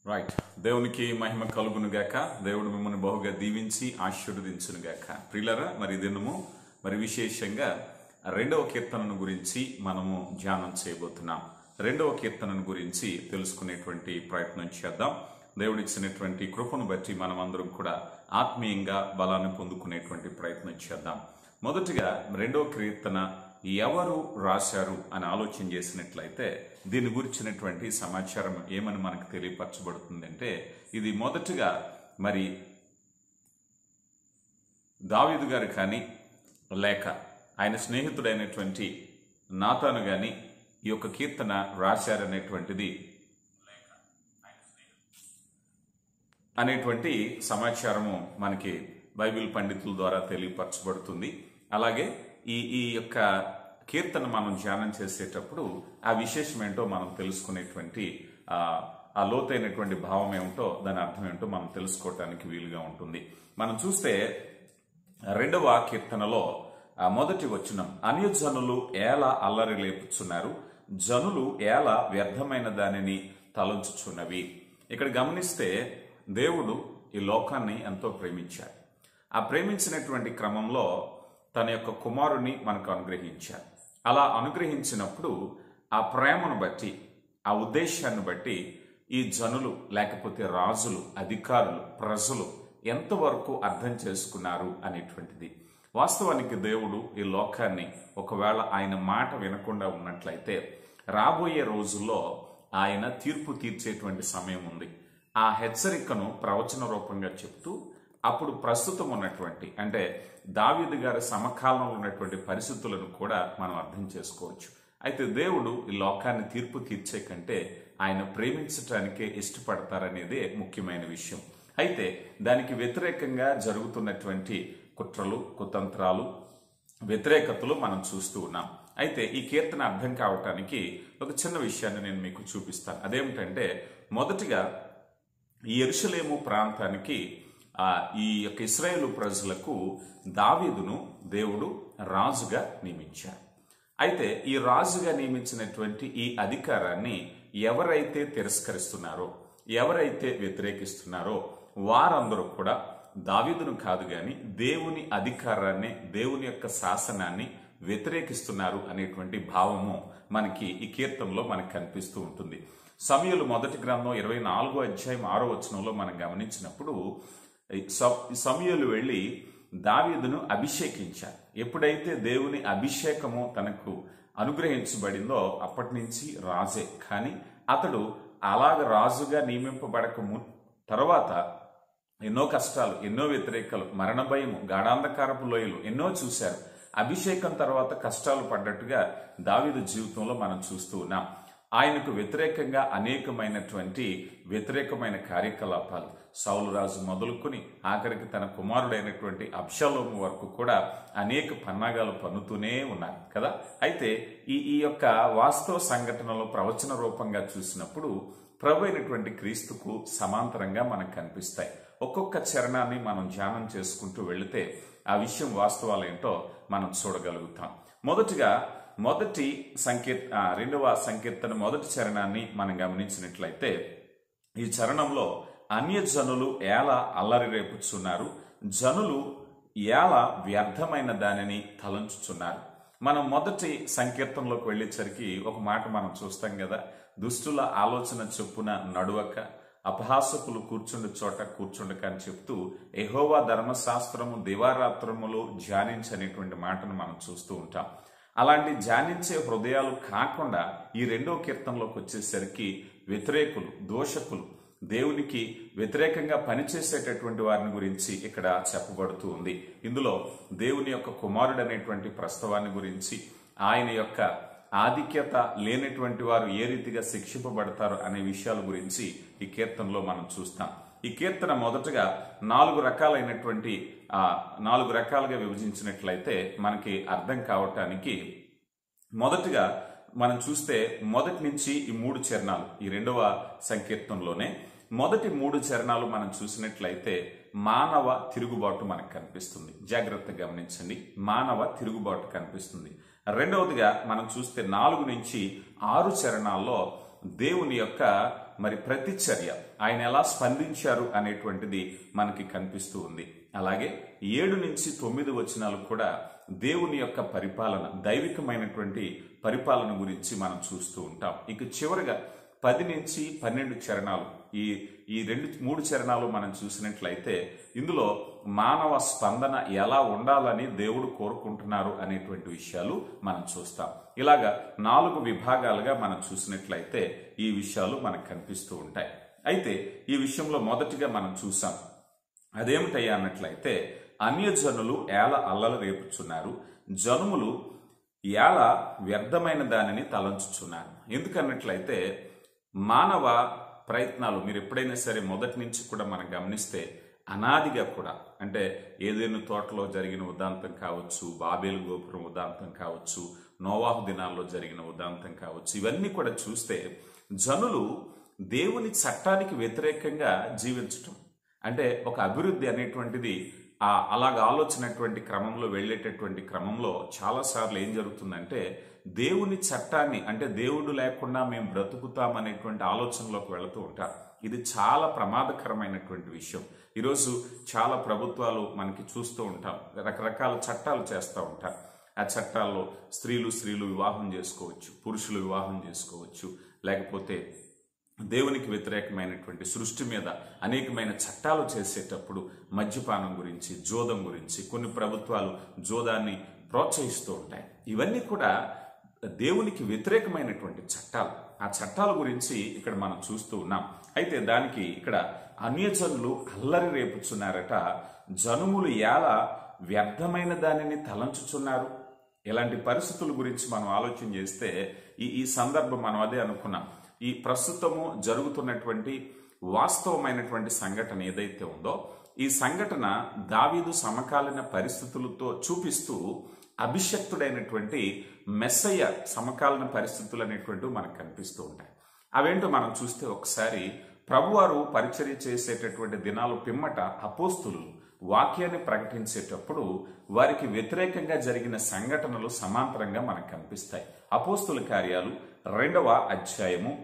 right దేవునికి మహిమ కలుగును గాక దేవుడు మిమ్మల్ని బహుగా దీవించి ఆశీర్వదించును గాక ప్రియులరా మరి దినము మరి విశేషంగా రెండవ కీర్తనను గురించి మనము ధ్యానం చేయబోతున్నాం రెండవ కీర్తనను గురించి తెలుసుకునేటువంటి ప్రయత్నం చేద్దాం దేవుడిచ్చినటువంటి కృపను బట్టి మనం అందరం కూడా ఆత్మీయంగా బలాన్ని పొందుకునేటువంటి ప్రయత్నం చేద్దాం మొదటిగా రెండవ కీర్తన ఎవరు రాశారు అని ఆలోచన చేసినట్లయితే దీని గురించినటువంటి సమాచారం ఏమని మనకు తెలియపరచబడుతుందంటే ఇది మొదటగా మరి దావీదు గారు కానీ లేక ఆయన స్నేహితుడైనటువంటి నాతాను గాని ఈ యొక్క కీర్తన రాశారనేటువంటిది అనేటువంటి సమాచారము మనకి బైబిల్ పండితుల ద్వారా తెలియపరచబడుతుంది అలాగే ఈ ఈ యొక్క కీర్తన మనం ధ్యానం చేసేటప్పుడు ఆ విశేషం ఏంటో మనం తెలుసుకునేటువంటి ఆ ఆ లోతైనటువంటి భావం ఏమిటో దాని అర్థం ఏంటో మనం తెలుసుకోవటానికి వీలుగా ఉంటుంది మనం చూస్తే రెండవ కీర్తనలో ఆ మొదటి వచనం అన్యజనులు ఏల అల్లరి లేపుచున్నారు జనులు ఏల వ్యర్థమైన దానిని తలంచుచున్నవి ఇక్కడ గమనిస్తే దేవుడు ఈ లోకాన్ని ఎంతో ప్రేమించాడు ఆ ప్రేమించినటువంటి క్రమంలో తన యొక్క కుమారుని మనకు అనుగ్రహించారు అలా అనుగ్రహించినప్పుడు ఆ ప్రేమను బట్టి ఆ ఉద్దేశాన్ని బట్టి ఈ జనులు లేకపోతే రాజులు అధికారులు ప్రజలు ఎంతవరకు అర్థం చేసుకున్నారు అనేటువంటిది వాస్తవానికి దేవుడు ఈ లోకాన్ని ఒకవేళ ఆయన మాట వినకుండా ఉన్నట్లయితే రాబోయే రోజుల్లో ఆయన తీర్పు తీర్చేటువంటి సమయం ఉంది ఆ హెచ్చరికను ప్రవచన రూపంగా చెప్తూ అప్పుడు ప్రస్తుతం ఉన్నటువంటి అంటే దావీదు గారి సమకాలంలో ఉన్నటువంటి పరిస్థితులను కూడా మనం అర్థం చేసుకోవచ్చు అయితే దేవుడు ఈ లోకాన్ని తీర్పు తీర్చే కంటే ఆయన ప్రేమించటానికే ఇష్టపడతారనేదే ముఖ్యమైన విషయం అయితే దానికి వ్యతిరేకంగా జరుగుతున్నటువంటి కుట్రలు కుతంత్రాలు వ్యతిరేకతలు మనం చూస్తూ ఉన్నాం అయితే ఈ కీర్తన అర్థం కావటానికి ఒక చిన్న విషయాన్ని నేను మీకు చూపిస్తాను అదేమిటంటే మొదటిగా ఈ ఎరుషలేము ప్రాంతానికి ఆ ఈ యొక్క ఇస్రాయేలు ప్రజలకు దావీదును దేవుడు రాజుగా నియమించారు అయితే ఈ రాజుగా నియమించినటువంటి ఈ అధికారాన్ని ఎవరైతే తిరస్కరిస్తున్నారో ఎవరైతే వ్యతిరేకిస్తున్నారో వారందరూ కూడా దావీదును కాదు గాని దేవుని అధికారాన్ని దేవుని యొక్క శాసనాన్ని వ్యతిరేకిస్తున్నారు అనేటువంటి భావము మనకి ఈ కీర్తనలో మనకు కనిపిస్తూ ఉంటుంది సమయలు మొదటి గ్రంథం ఇరవై నాలుగో అధ్యాయం ఆరో వచనంలో మనం గమనించినప్పుడు సమయలు వెళ్ళి దావీదును అభిషేకించారు ఎప్పుడైతే దేవుని అభిషేకము తనకు అనుగ్రహించబడిందో అప్పటి నుంచి రాజే కానీ అతడు అలాగ రాజుగా నియమింపబడక తర్వాత ఎన్నో కష్టాలు ఎన్నో వ్యతిరేకలు మరణ భయము గాఢాంధకారపు లోయలు ఎన్నో చూశారు అభిషేకం తర్వాత కష్టాలు పడ్డట్టుగా దావీదు జీవితంలో మనం చూస్తూ ఉన్నాం ఆయనకు వ్యతిరేకంగా అనేకమైనటువంటి వ్యతిరేకమైన కార్యకలాపాలు సౌలు రాజు మొదలుకొని ఆఖరికి తన కుమారుడైనటువంటి అబ్షలోము వరకు కూడా అనేక పన్నాగాలు పన్నుతూనే ఉన్నారు కదా అయితే ఈ ఈ యొక్క వాస్తవ సంఘటనలో ప్రవచన రూపంగా చూసినప్పుడు ప్రభు అయినటువంటి క్రీస్తుకు సమాంతరంగా మనకు కనిపిస్తాయి ఒక్కొక్క చరణాన్ని మనం ధ్యానం చేసుకుంటూ వెళితే ఆ విషయం వాస్తవాలేంటో మనం చూడగలుగుతాం మొదటిగా మొదటి సంకీర్ రెండవ సంకీర్తన మొదటి చరణాన్ని మనం గమనించినట్లయితే ఈ చరణంలో అన్యజనులు ఏల అల్లరి రేపుచున్నారు జనులు ఏల వ్యర్థమైన దానిని తలంచుచున్నారు మనం మొదటి సంకీర్తనలోకి వెళ్ళేసరికి ఒక మాట మనం చూస్తాం కదా దుష్టుల ఆలోచన చొప్పున నడువక అపహాసకులు కూర్చుండి చోట కూర్చుండక అని చెప్తూ ఎహోవా ధర్మశాస్త్రము దివారాత్రములు ధ్యానించనేటువంటి మాటను మనం చూస్తూ ఉంటాం అలాంటి ధ్యానించే హృదయాలు కాకుండా ఈ రెండో కీర్తనలోకి వచ్చేసరికి వ్యతిరేకులు దోషకులు దేవునికి వ్యతిరేకంగా పనిచేసేటటువంటి వారిని గురించి ఇక్కడ చెప్పబడుతూ ఉంది ఇందులో దేవుని యొక్క కుమారుడు అనేటువంటి ప్రస్తవాన్ని గురించి ఆయన యొక్క ఆధిక్యత లేనటువంటి వారు ఏ రీతిగా శిక్షింపబడతారు అనే విషయాల గురించి ఈ కీర్తనలో మనం చూస్తాం ఈ కీర్తన మొదటగా నాలుగు రకాలైనటువంటి ఆ నాలుగు రకాలుగా విభజించినట్లయితే మనకి అర్థం కావటానికి మొదటిగా మనం చూస్తే మొదటి నుంచి ఈ మూడు చరణాలు ఈ రెండవ సంకీర్తనలోనే మొదటి మూడు చరణాలు మనం చూసినట్లయితే మానవ తిరుగుబాటు మనకు కనిపిస్తుంది జాగ్రత్తగా గమనించండి మానవ తిరుగుబాటు కనిపిస్తుంది రెండవదిగా మనం చూస్తే నాలుగు నుంచి ఆరు చరణాల్లో దేవుని యొక్క మరి ప్రతిచర్య ఆయన ఎలా స్పందించారు అనేటువంటిది మనకి కనిపిస్తూ ఉంది అలాగే ఏడు నుంచి తొమ్మిది వచనాలు కూడా దేవుని యొక్క పరిపాలన దైవికమైనటువంటి పరిపాలన గురించి మనం చూస్తూ ఉంటాం ఇక చివరిగా పది నుంచి పన్నెండు చరణాలు ఈ ఈ రెండు మూడు చరణాలు మనం చూసినట్లయితే ఇందులో మానవ స్పందన ఎలా ఉండాలని దేవుడు కోరుకుంటున్నారు అనేటువంటి విషయాలు మనం చూస్తాం ఇలాగా నాలుగు విభాగాలుగా మనం చూసినట్లయితే ఈ విషయాలు మనకు కనిపిస్తూ ఉంటాయి అయితే ఈ విషయంలో మొదటిగా మనం చూసాం అదేమిటయ్యా అన్నట్లయితే అన్యజనులు ఏల అల్లలు రేపుచున్నారు జనుములు ఏల వ్యర్థమైన దానిని తలంచుచున్నారు ఎందుకన్నట్లయితే మానవ ప్రయత్నాలు మీరు ఎప్పుడైనా సరే మొదటి నుంచి కూడా మనం గమనిస్తే అనాదిగా కూడా అంటే ఏదైనా తోటలో జరిగిన ఉదాంతం కావచ్చు బాబేలు గోపురం ఉదాంతం కావచ్చు నోవాహు దినాల్లో జరిగిన ఉదాంతం కావచ్చు ఇవన్నీ కూడా చూస్తే జనులు దేవుని చట్టానికి వ్యతిరేకంగా జీవించటం అంటే ఒక అభివృద్ధి అనేటువంటిది ఆ అలాగ ఆలోచనటువంటి క్రమంలో వెళ్ళేటటువంటి క్రమంలో చాలాసార్లు ఏం జరుగుతుందంటే దేవుని చట్టాన్ని అంటే దేవుడు లేకుండా మేము బ్రతుకుతాం అనేటువంటి ఆలోచనలోకి వెళుతూ ఉంటారు ఇది చాలా ప్రమాదకరమైనటువంటి విషయం ఈరోజు చాలా ప్రభుత్వాలు మనకి చూస్తూ ఉంటాం రకరకాల చట్టాలు చేస్తూ ఉంటారు ఆ చట్టాల్లో స్త్రీలు స్త్రీలు వివాహం చేసుకోవచ్చు పురుషులు వివాహం చేసుకోవచ్చు లేకపోతే దేవునికి వ్యతిరేకమైనటువంటి సృష్టి మీద అనేకమైన చట్టాలు చేసేటప్పుడు మద్యపానం గురించి జోదం గురించి కొన్ని ప్రభుత్వాలు జోదాన్ని ప్రోత్సహిస్తూ ఉంటాయి ఇవన్నీ కూడా దేవునికి వ్యతిరేకమైనటువంటి చట్టాలు ఆ చట్టాల గురించి ఇక్కడ మనం చూస్తూ ఉన్నాం అయితే దానికి ఇక్కడ అన్యజనులు అల్లరి రేపుచున్నారట జనుములు ఎలా వ్యర్థమైన దానిని తలంచుచున్నారు ఇలాంటి పరిస్థితుల గురించి మనం ఆలోచన చేస్తే ఈ ఈ సందర్భం మనం అదే అనుకున్నాం ఈ ప్రస్తుతము జరుగుతున్నటువంటి వాస్తవమైనటువంటి సంఘటన ఏదైతే ఉందో ఈ సంఘటన దావీదు సమకాలీన పరిస్థితులతో చూపిస్తూ అభిషక్తుడైనటువంటి మెస్సయ్య సమకాలీన పరిస్థితులు అనేటువంటివి మనకు కనిపిస్తూ ఉంటాయి అవేంటో మనం చూస్తే ఒకసారి ప్రభువారు పరిచర్య చేసేటటువంటి దినాలు పిమ్మట అపోస్తులు వాక్యాన్ని ప్రకటించేటప్పుడు వారికి వ్యతిరేకంగా జరిగిన సంఘటనలు సమాంతరంగా మనకు కనిపిస్తాయి అపోస్తుల కార్యాలు రెండవ అధ్యాయము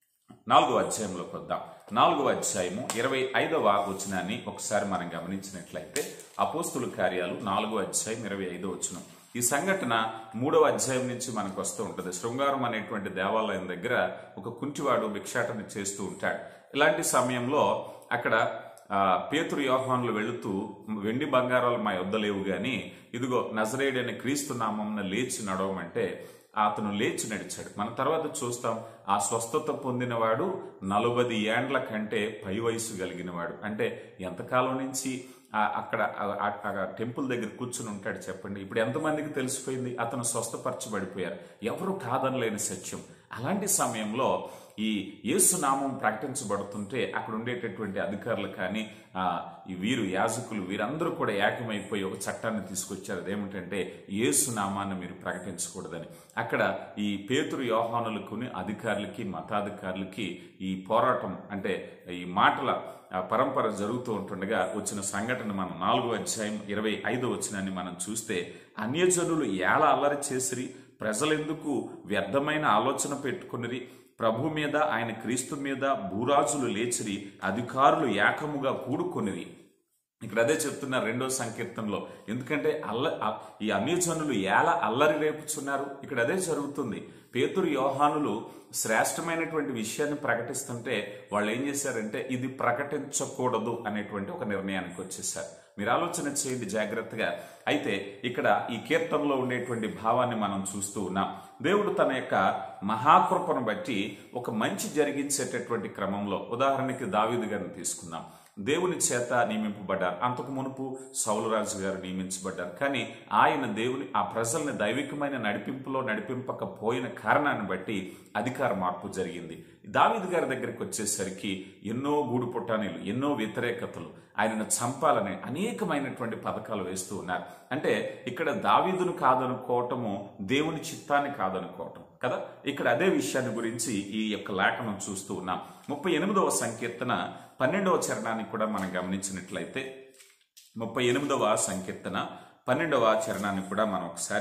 నాలుగవ అధ్యాయంలోకి వద్దాం నాలుగవ అధ్యాయము ఇరవై ఐదవ వచనాన్ని ఒకసారి మనం గమనించినట్లయితే అపోస్తుల కార్యాలు నాలుగవ అధ్యాయం ఇరవై ఐదవ వచనం ఈ సంఘటన మూడవ అధ్యాయం నుంచి మనకు వస్తూ ఉంటుంది శృంగారం అనేటువంటి దేవాలయం దగ్గర ఒక కుంటివాడు భిక్షాటన చేస్తూ ఉంటాడు ఇలాంటి సమయంలో అక్కడ ఆ, పేతురు యోహానులు వెళుతూ వెండి బంగారాలు మా యొద్ద లేవు గాని ఇదిగో నజరేయుడైన క్రీస్తు నామంన లేచి నడవమంటే అతను లేచి నడిచాడు మన తర్వాత చూస్తాం ఆ స్వస్థత పొందినవాడు నలభై ఏండ్ల కంటే పై వయసు కలిగినవాడు అంటే ఎంతకాలం నుంచి ఆ- అక్కడ ఆ- ఆ- ఆ టెంపుల్ దగ్గర కూర్చుని ఉంటాడు చెప్పండి ఇప్పుడు ఎంతమందికి తెలిసిపోయింది అతను స్వస్థపరచబడిపోయారు ఎవరు కాదనలేని సత్యం అలాంటి సమయంలో ఈ యేసు నామం ప్రకటించబడుతుంటే అక్కడ ఉండేటటువంటి అధికారులు కానీ ఆ, ఈ వీరు యాజకులు వీరందరూ కూడా ఏకమైపోయి ఒక చట్టాన్ని తీసుకొచ్చారు అదేమిటంటే యేసు నామాన్ని మీరు ప్రకటించకూడదని అక్కడ ఈ పేతురు యోహానులకుని అధికారులకి మతాధికారులకి ఈ పోరాటం అంటే ఈ మాటల ఆ పరంపర జరుగుతూ ఉంటుండగా వచ్చిన సంఘటన మనం నాలుగో అధ్యాయం ఇరవై ఐదో వచ్చినాన్ని మనం చూస్తే అన్యజనులు ఎలా అల్లరి చేసిరి ప్రజలెందుకు వ్యర్థమైన ఆలోచన పెట్టుకునిరి ప్రభు మీద ఆయన క్రీస్తు మీద భూరాజులు లేచిరి అధికారులు ఏకముగా కూడుకొనిరి ఇక్కడ అదే చెప్తున్నారు రెండో సంకీర్తనలో ఎందుకంటే అల్ల అ- ఈ అన్యజనులు ఎలా అల్లరి రేపుచున్నారు ఇక్కడ అదే జరుగుతుంది పేతురు యోహానులు శ్రేష్టమైనటువంటి విషయాన్ని ప్రకటిస్తుంటే వాళ్ళు ఏం చేశారంటే ఇది ప్రకటించకూడదు అనేటువంటి ఒక నిర్ణయానికి వచ్చేసారు మీరు ఆలోచన చేయండి జాగ్రత్తగా అయితే ఇక్కడ ఈ కీర్తనలో ఉండేటువంటి భావాన్ని మనం చూస్తూ ఉన్నాం దేవుడు తన యొక్క మహాకృపను బట్టి ఒక మంచి జరిగించేటటువంటి క్రమంలో ఉదాహరణకి దావీదు గారిని తీసుకుందాం దేవుని చేత నియమింపబడ్డారు అంతకు మునుపు సౌలరాజు గారు నియమించబడ్డారు కానీ ఆయన దేవుని ఆ ప్రజల్ని దైవికమైన నడిపింపులో నడిపింపకపోయిన కారణాన్ని బట్టి అధికార మార్పు జరిగింది దావీదు గారి దగ్గరికి వచ్చేసరికి ఎన్నో గూడు పుట్టానీలు ఎన్నో వ్యతిరేకతలు ఆయనను చంపాలని అనేకమైనటువంటి పథకాలు వేస్తూ ఉన్నారు అంటే ఇక్కడ దావీదును కాదనుకోవటము దేవుని చిత్తాన్ని కాదనుకోవటం కదా ఇక్కడ అదే విషయాన్ని గురించి ఈ యొక్క లేఖనం చూస్తూ ఉన్నాం ముప్పై ఎనిమిదవ సంకీర్తన పన్నెండవ చరణాన్ని కూడా మనం గమనించినట్లయితే ముప్పై ఎనిమిదవ సంకీర్తన పన్నెండవ చరణాన్ని కూడా మనం ఒకసారి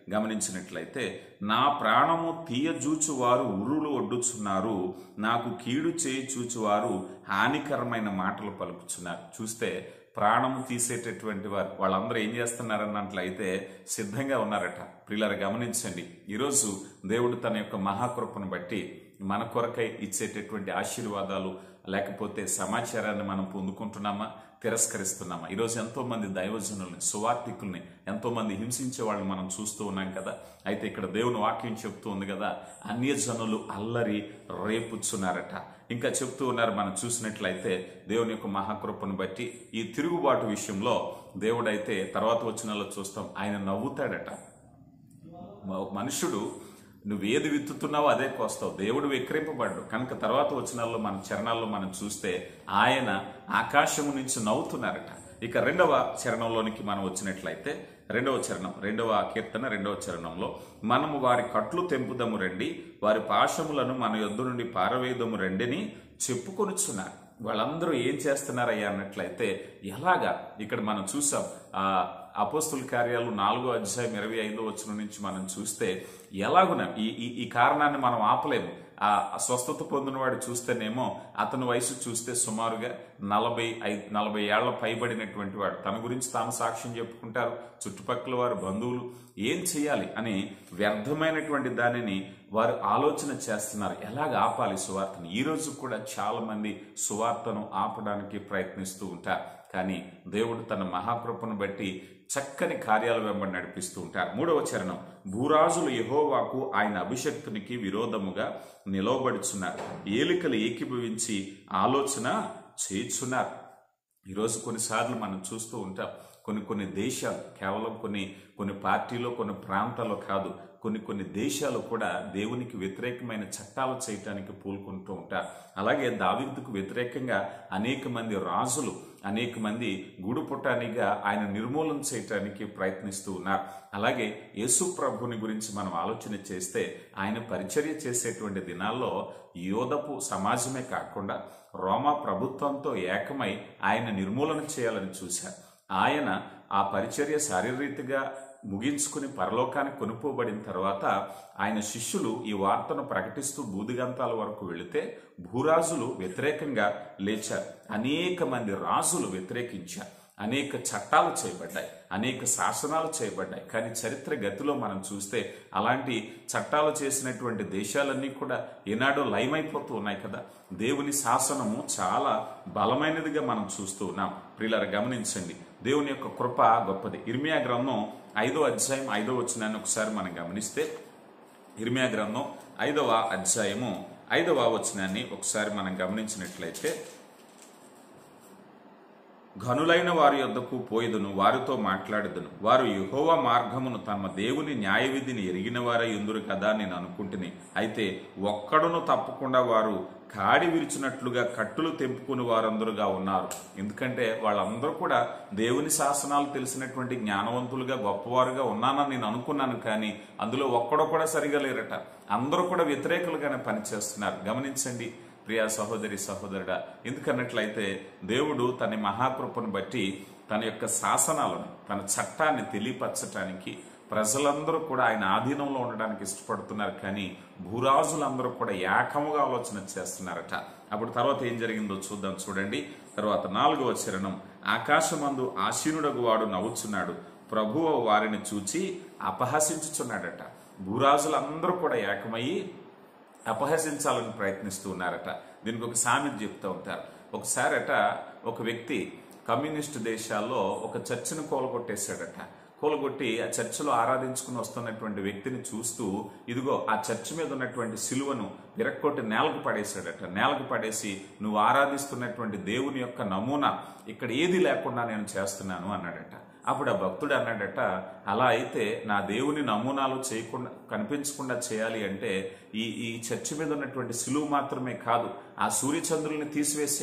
గమనించినట్లయితే నా ప్రాణము తీయజూచు వారు ఉరులు ఒడ్డుచున్నారు నాకు కీడు చేయి చూచువారు హానికరమైన మాటలు పలుకుచున్నారు చూస్తే ప్రాణము తీసేటటువంటి వారు వాళ్ళందరూ ఏం చేస్తున్నారన్నట్లయితే సిద్ధంగా ఉన్నారట ప్రియులారు గమనించండి ఈరోజు దేవుడు తన యొక్క మహాకృపను బట్టి మన కొరకై ఇచ్చేటటువంటి ఆశీర్వాదాలు లేకపోతే సమాచారాన్ని మనం పొందుకుంటున్నామా తిరస్కరిస్తున్నామా ఈరోజు ఎంతో మంది దైవజనుల్ని సువార్థికుల్ని ఎంతో మంది హింసించే వాళ్ళని మనం చూస్తూ ఉన్నాం కదా అయితే ఇక్కడ దేవుని వాక్యం చెప్తూ ఉంది కదా అన్యజనులు అల్లరి రేపుచ్చున్నారట ఇంకా చెప్తూ ఉన్నారు మనం చూసినట్లయితే దేవుని యొక్క మహాకృపను బట్టి ఈ తిరుగుబాటు విషయంలో దేవుడైతే తర్వాత వచ్చినలో చూస్తాం ఆయన నవ్వుతాడట మ- మనుషుడు నువ్వు ఏది విత్తుతున్నావో అదే కోస్తావు దేవుడు విక్రింపబడ్డు కనుక తర్వాత వచనాల్లో మన చరణాల్లో మనం చూస్తే ఆయన ఆకాశము నుంచి నవ్వుతున్నారట ఇక రెండవ చరణంలోనికి మనం వచ్చినట్లయితే రెండవ చరణం రెండవ కీర్తన రెండవ చరణంలో మనము వారి కట్లు తెంపుదము రండి వారి పాశములను మన యొద్ద నుండి పారవేయదము రండిని చెప్పుకొనుచున్నారు వాళ్ళందరూ ఏం చేస్తున్నారయ్యా అన్నట్లయితే ఎలాగా ఇక్కడ మనం చూసాం ఆ అపోస్తుల కార్యాలు నాలుగో అధ్యాయం ఇరవై ఐదో వచ్చిన నుంచి మనం చూస్తే ఎలాగున ఈ ఈ- ఈ కారణాన్ని మనం ఆపలేము ఆ స్వస్థత పొందినవాడు చూస్తేనేమో అతని వయసు చూస్తే సుమారుగా నలభై ఐదు నలభై ఏళ్ల పైబడినటువంటి వాడు తన గురించి తాను సాక్ష్యం చెప్పుకుంటారు చుట్టుపక్కల వారు బంధువులు ఏం చేయాలి అని వ్యర్థమైనటువంటి దానిని వారు ఆలోచన చేస్తున్నారు ఎలాగ ఆపాలి సువార్తను ఈ రోజు కూడా చాలా మంది సువార్తను ఆపడానికి ప్రయత్నిస్తూ ఉంటారు కానీ దేవుడు తన మహాకృపను బట్టి చక్కని కార్యాల వెంబడి నడిపిస్తూ ఉంటారు మూడవ చరణం భూరాజులు యెహోవాకు ఆయన అభిషక్తునికి విరోధముగా నిలవబడుచున్నారు ఏలికలు ఏకీభవించి ఆలోచన చేయుచున్నారు ఈరోజు కొన్నిసార్లు మనం చూస్తూ ఉంటాం కొన్ని కొన్ని దేశాలు కేవలం కొన్ని కొన్ని పార్టీలో కొన్ని ప్రాంతాల్లో కాదు కొన్ని కొన్ని దేశాలు కూడా దేవునికి వ్యతిరేకమైన చట్టాలు చేయటానికి పూనుకుంటూ ఉంటారు అలాగే దావీదుకు వ్యతిరేకంగా అనేక మంది రాజులు అనేక మంది గూడు పుట్టానిగా ఆయన నిర్మూలన చేయటానికి ప్రయత్నిస్తూ ఉన్నారు అలాగే యేసు ప్రభుని గురించి మనం ఆలోచన చేస్తే ఆయన పరిచర్య చేసేటువంటి దినాల్లో యోధపు సమాజమే కాకుండా రోమా ప్రభుత్వంతో ఏకమై ఆయన నిర్మూలన చేయాలని చూశారు ఆయన ఆ పరిచర్య శారీరరీతిగా ముగించుకుని పరలోకానికి కొనుక్కోబడిన తర్వాత ఆయన శిష్యులు ఈ వార్తను ప్రకటిస్తూ బూదిగంతాల వరకు వెళితే భూరాజులు వ్యతిరేకంగా లేచారు అనేక మంది రాజులు వ్యతిరేకించారు అనేక చట్టాలు చేయబడ్డాయి అనేక శాసనాలు చేయబడ్డాయి కానీ చరిత్ర గతిలో మనం చూస్తే అలాంటి చట్టాలు చేసినటువంటి దేశాలన్నీ కూడా ఈనాడు లయమైపోతూ ఉన్నాయి కదా దేవుని శాసనము చాలా బలమైనదిగా మనం చూస్తూ ఉన్నాం ప్రియులారా గమనించండి దేవుని యొక్క కృప గొప్పది ఇర్మియా గ్రంథం ఐదో అధ్యాయం ఐదో వచనాన్ని ఒకసారి మనం గమనిస్తే ఇర్మియా గ్రంథం ఐదవ అధ్యాయము ఐదవ వచనాన్ని ఒకసారి మనం గమనించినట్లయితే ఘనులైన వారి యొద్దకు పోయిదును వారితో మాట్లాడదును వారు యెహోవా మార్గమును తమ దేవుని న్యాయ విధిని ఎరిగిన వారై ఉందురు కదా నేను అనుకుంటుని అయితే ఒక్కడును తప్పకుండా వారు కాడి విరిచినట్లుగా కట్టులు తెంపుకుని వారందరుగా ఉన్నారు ఎందుకంటే వాళ్ళందరూ కూడా దేవుని శాసనాలు తెలిసినటువంటి జ్ఞానవంతులుగా గొప్పవారుగా ఉన్నానని నేను అనుకున్నాను కానీ అందులో ఒక్కడో కూడా సరిగా లేరట అందరూ కూడా వ్యతిరేకులుగానే పనిచేస్తున్నారు గమనించండి ప్రియా సహోదరి సహోదరుడా ఎందుకన్నట్లయితే దేవుడు తన మహాకృపను బట్టి తన యొక్క శాసనాలను తన చట్టాన్ని తెలియపరచటానికి ప్రజలందరూ కూడా ఆయన ఆధీనంలో ఉండడానికి ఇష్టపడుతున్నారు కానీ భూరాజులందరూ కూడా ఏకముగా ఆలోచన చేస్తున్నారట అప్పుడు తర్వాత ఏం జరిగిందో చూద్దాం చూడండి తర్వాత నాలుగవ చరణం ఆకాశమందు ఆసీనుడగు వాడు నవ్వుచున్నాడు ప్రభువు వారిని చూచి అపహసించుచున్నాడట భూరాజులందరూ కూడా ఏకమయ్యి అపహసించాలని ప్రయత్నిస్తూ ఉన్నారట దీనికి ఒక సామెత చెప్తూ ఉంటారు ఒకసారట ఒక వ్యక్తి కమ్యూనిస్ట్ దేశాల్లో ఒక చర్చిని కూలగొట్టేశాడట కూలగొట్టి ఆ చర్చిలో ఆరాధించుకుని వస్తున్నటువంటి వ్యక్తిని చూస్తూ ఇదిగో ఆ చర్చి మీద ఉన్నటువంటి సిలువను విరక్కొట్టి నేలకు పడేశాడట నేలకు పడేసి నువ్వు ఆరాధిస్తున్నటువంటి దేవుని యొక్క నమూనా ఇక్కడ ఏది లేకుండా నేను చేస్తున్నాను అన్నాడట అప్పుడు ఆ భక్తుడు అన్నాడట అలా అయితే నా దేవుని నమూనాలు చేయకుండా కనిపించకుండా చేయాలి అంటే ఈ ఈ చర్చి మీద ఉన్నటువంటి సిలువు మాత్రమే కాదు ఆ సూర్యచంద్రుల్ని తీసివేసేయి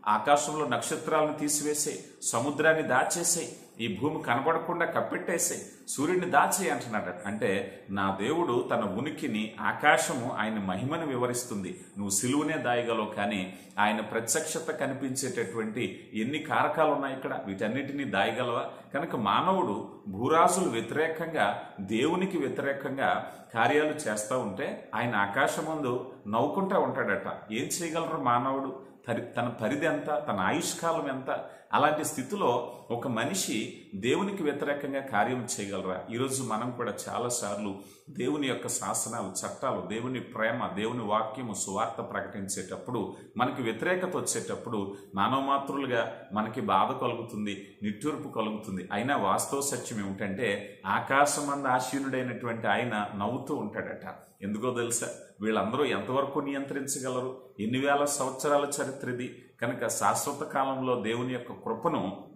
ఆకాశంలో నక్షత్రాలను తీసివేసే సముద్రాన్ని దాచేసే ఈ భూమి కనబడకుండా కప్పెట్టేసే సూర్యుడిని దాచేయి అంటున్నాడు అంటే నా దేవుడు తన ఉనికిని ఆకాశము ఆయన మహిమను వివరిస్తుంది నువ్వు సిలువనే దాయగలవు కానీ ఆయన ప్రత్యక్షత కనిపించేటటువంటి ఎన్ని కారకాలు ఉన్నాయి ఇక్కడ వీటన్నిటినీ దాయగలవా కనుక మానవుడు భూరాజులు వ్యతిరేకంగా దేవునికి వ్యతిరేకంగా కార్యాలు చేస్తూ ఉంటే ఆయన ఆకాశం ముందు నవ్వుకుంటా ఉంటాడట ఏం చేయగలరు మానవుడు పరి తన పరిధి ఎంత తన ఆయుష్కాలం ఎంత అలాంటి స్థితిలో ఒక మనిషి దేవునికి వ్యతిరేకంగా కార్యం చేయగలరా ఈరోజు మనం కూడా చాలాసార్లు దేవుని యొక్క శాసనాలు చట్టాలు దేవుని ప్రేమ దేవుని వాక్యము సువార్త ప్రకటించేటప్పుడు మనకి వ్యతిరేకత వచ్చేటప్పుడు మానవమాతృలుగా మనకి బాధ కలుగుతుంది నిట్టూర్పు కలుగుతుంది అయినా వాస్తవ సత్యం ఏమిటంటే ఆకాశమంద ఆశీనుడైనటువంటి ఆయన నవ్వుతూ ఉంటాడట ఎందుకో తెలుసా వీళ్ళందరూ ఎంతవరకు నియంత్రించగలరు ఎన్ని వేల సంవత్సరాల చరిత్ర ఇది కనుక శాశ్వత కాలంలో దేవుని యొక్క కృపను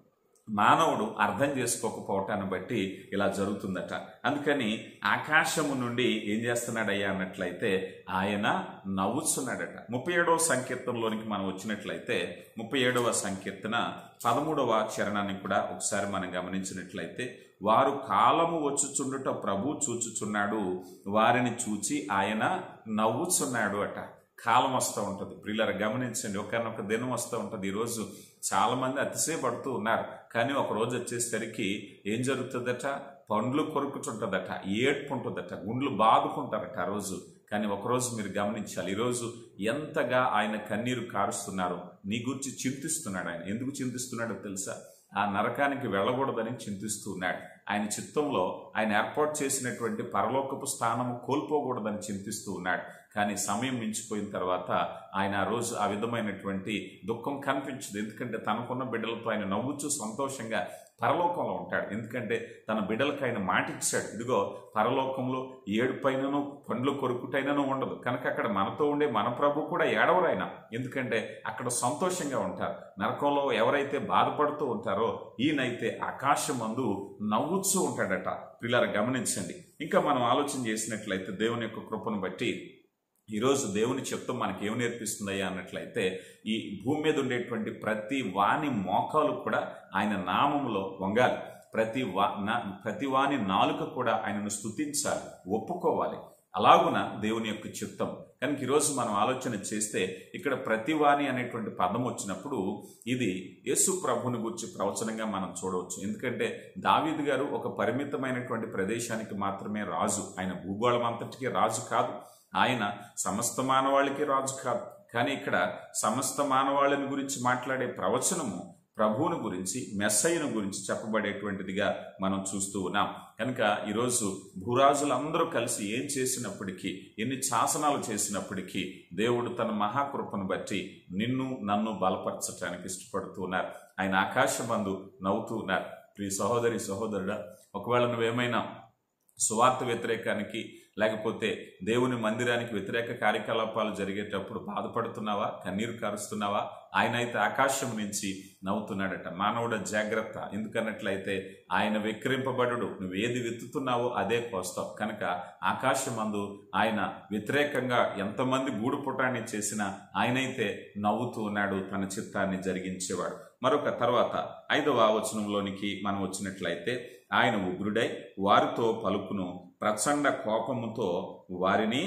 మానవుడు అర్థం చేసుకోకపోవటాన్ని బట్టి ఇలా జరుగుతుందట అందుకని ఆకాశము నుండి ఏం చేస్తున్నాడయ్యా అన్నట్లయితే ఆయన నవ్వుతున్నాడట ముప్పై ఏడవ సంకీర్తనలోనికి మనం వచ్చినట్లయితే ముప్పై ఏడవ సంకీర్తన పదమూడవ చరణాన్ని కూడా ఒకసారి మనం గమనించినట్లయితే వారు కాలము వచ్చుచుండుట ప్రభు చూచుచున్నాడు వారిని చూచి ఆయన నవ్వుచున్నాడు అట కాలం వస్తూ ఉంటుంది ప్రిల్లర గమనించండి ఒకనొక దినం వస్తూ ఉంటుంది ఈరోజు చాలా మంది అతిశయపడుతూ ఉన్నారు కానీ ఒక రోజు వచ్చేసరికి ఏం జరుగుతుందట పండ్లు కొరుకుతుంటుందట ఏడ్పు ఉంటుందట గుండ్లు బాదుకుంటారట ఆ రోజు కానీ ఒకరోజు మీరు గమనించాలి ఈరోజు ఎంతగా ఆయన కన్నీరు కారుస్తున్నారు నీ గురించి చింతిస్తున్నాడు ఆయన ఎందుకు చింతిస్తున్నాడో తెలుసా ఆ నరకానికి వెళ్ళకూడదని చింతిస్తూ ఉన్నాడు ఆయన చిత్తంలో ఆయన ఏర్పాటు చేసినటువంటి పరలోకపు స్థానము కోల్పోకూడదని చింతిస్తూ ఉన్నాడు కానీ సమయం మించిపోయిన తర్వాత ఆయన ఆ రోజు ఆ విధమైనటువంటి దుఃఖం కనిపించదు ఎందుకంటే తనకున్న బిడ్డలతో ఆయన నవ్వుచూ సంతోషంగా పరలోకంలో ఉంటాడు ఎందుకంటే తన బిడ్డలకు ఆయన మాటిచ్చాడు ఇదిగో పరలోకంలో ఏడుపైనను పండ్లు కొరుకుటైనను ఉండదు కనుక అక్కడ మనతో ఉండే మన ప్రభు కూడా ఏడవరు ఆయన ఎందుకంటే అక్కడ సంతోషంగా ఉంటారు నరకంలో ఎవరైతే బాధపడుతూ ఉంటారో ఈయనైతే ఆకాశం మందు నవ్వుతూ ఉంటాడట పిల్లలు గమనించండి ఇంకా మనం ఆలోచన చేసినట్లయితే దేవుని యొక్క కృపను బట్టి ఈరోజు దేవుని చిత్తం మనకి ఏం నేర్పిస్తుందయ్యా అన్నట్లయితే ఈ భూమి మీద ఉండేటువంటి ప్రతి వాని మోకాలు కూడా ఆయన నామములో వంగాలి ప్రతి వా నా- ప్రతి వాని నాలుక కూడా ఆయనను స్తుతించాలి ఒప్పుకోవాలి అలాగున దేవుని యొక్క చిత్తం కనుక ఈరోజు మనం ఆలోచన చేస్తే ఇక్కడ ప్రతివాణి అనేటువంటి పదం వచ్చినప్పుడు ఇది యేసు ప్రభుని గురించి ప్రవచనంగా మనం చూడవచ్చు ఎందుకంటే దావీదు గారు ఒక పరిమితమైనటువంటి ప్రదేశానికి మాత్రమే రాజు ఆయన భూగోళం అంతటికీ రాజు కాదు ఆయన సమస్త మానవాళికి రాజు కాదు కానీ ఇక్కడ సమస్త మానవాళిని గురించి మాట్లాడే ప్రవచనము ప్రభువుని గురించి మెస్సయ్యను గురించి చెప్పబడేటువంటిదిగా మనం చూస్తూ ఉన్నాం కనుక ఈరోజు భూరాజులందరూ కలిసి ఏం చేసినప్పటికీ ఎన్ని శాసనాలు చేసినప్పటికీ దేవుడు తన మహాకృపను బట్టి నిన్ను నన్ను బలపరచటానికి ఇష్టపడుతూ ఉన్నారు ఆయన ఆకాశమందు నవ్వుతూ ఉన్నారు ప్రియ సహోదరి సహోదరుడా ఒకవేళ నువ్వేమైనా సువార్త వ్యతిరేకానికి లేకపోతే దేవుని మందిరానికి వ్యతిరేక కార్యకలాపాలు జరిగేటప్పుడు బాధపడుతున్నావా కన్నీరు కారుస్తున్నావా ఆయన అయితే ఆకాశం నుంచి నవ్వుతున్నాడట మానవుడ జాగ్రత్త ఎందుకన్నట్లయితే ఆయన విక్రింపబడు నువ్వు ఏది విత్తుతున్నావో అదే కోస్తావు కనుక ఆకాశమందు ఆయన వ్యతిరేకంగా ఎంతమంది గూడు పుటాన్ని చేసినా ఆయనైతే నవ్వుతూ ఉన్నాడు తన చిత్తాన్ని జరిగించేవాడు మరొక తర్వాత ఐదవ వచనంలోనికి మనం వచ్చినట్లయితే ఆయన ఉగ్రుడై వారితో పలుకును ప్రచండ కోపముతో వారిని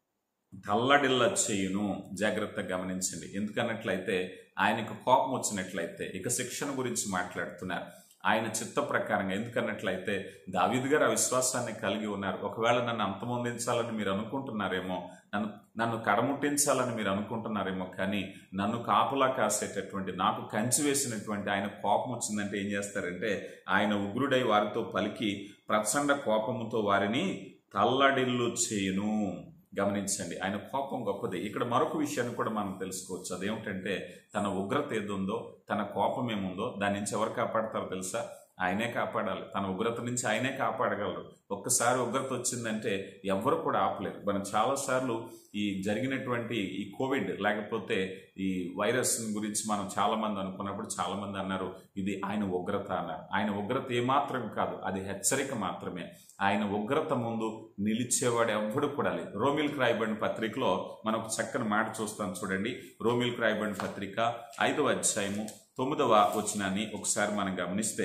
తల్లడిల్ల చేయును జాగ్రత్తగా గమనించండి ఎందుకన్నట్లయితే ఆయనకు కోపం వచ్చినట్లయితే ఇక శిక్షణ గురించి మాట్లాడుతున్నారు ఆయన చిత్త ప్రకారంగా ఎందుకన్నట్లయితే దావీద్ గారు ఆ విశ్వాసాన్ని కలిగి ఉన్నారు ఒకవేళ నన్ను అంతమొందించాలని మీరు అనుకుంటున్నారేమో నన్ను నన్ను కడముట్టించాలని మీరు అనుకుంటున్నారేమో కానీ నన్ను కాపులా కాసేటటువంటి నాకు కంచి వేసినటువంటి ఆయన కోపం వచ్చిందంటే ఏం చేస్తారంటే ఆయన ఉగ్రుడై వారితో పలికి ప్రచండ కోపముతో వారిని తల్లడిల్లు చేయును గమనించండి ఆయన కోపం గొప్పది ఇక్కడ మరొక విషయాన్ని కూడా మనం తెలుసుకోవచ్చు అదేమిటంటే తన ఉగ్రత ఏదుందో తన కోపం ఏముందో దాని నుంచి ఎవరు కాపాడతారో తెలుసా ఆయనే కాపాడాలి తన ఉగ్రత నుంచి ఆయనే కాపాడగలరు ఒక్కసారి ఉగ్రత వచ్చిందంటే ఎవ్వరు కూడా ఆపలేరు మనం చాలాసార్లు ఈ జరిగినటువంటి ఈ కోవిడ్ లేకపోతే ఈ వైరస్ గురించి మనం చాలా మంది అనుకున్నప్పుడు చాలా మంది అన్నారు ఇది ఆయన ఉగ్రత అన్నారు ఆయన ఉగ్రత ఏమాత్రం కాదు అది హెచ్చరిక మాత్రమే ఆయన ఉగ్రత ముందు నిలిచేవాడు ఎవ్వడు కూడా లేదు రోమిల్కి రాయబడిన పత్రికలో మనం ఒక చక్కని మాట చూస్తాం చూడండి రోమిల్కి రాయబడిన పత్రిక ఐదవ అధ్యాయము తొమ్మిదవ వచనాన్ని ఒకసారి మనం గమనిస్తే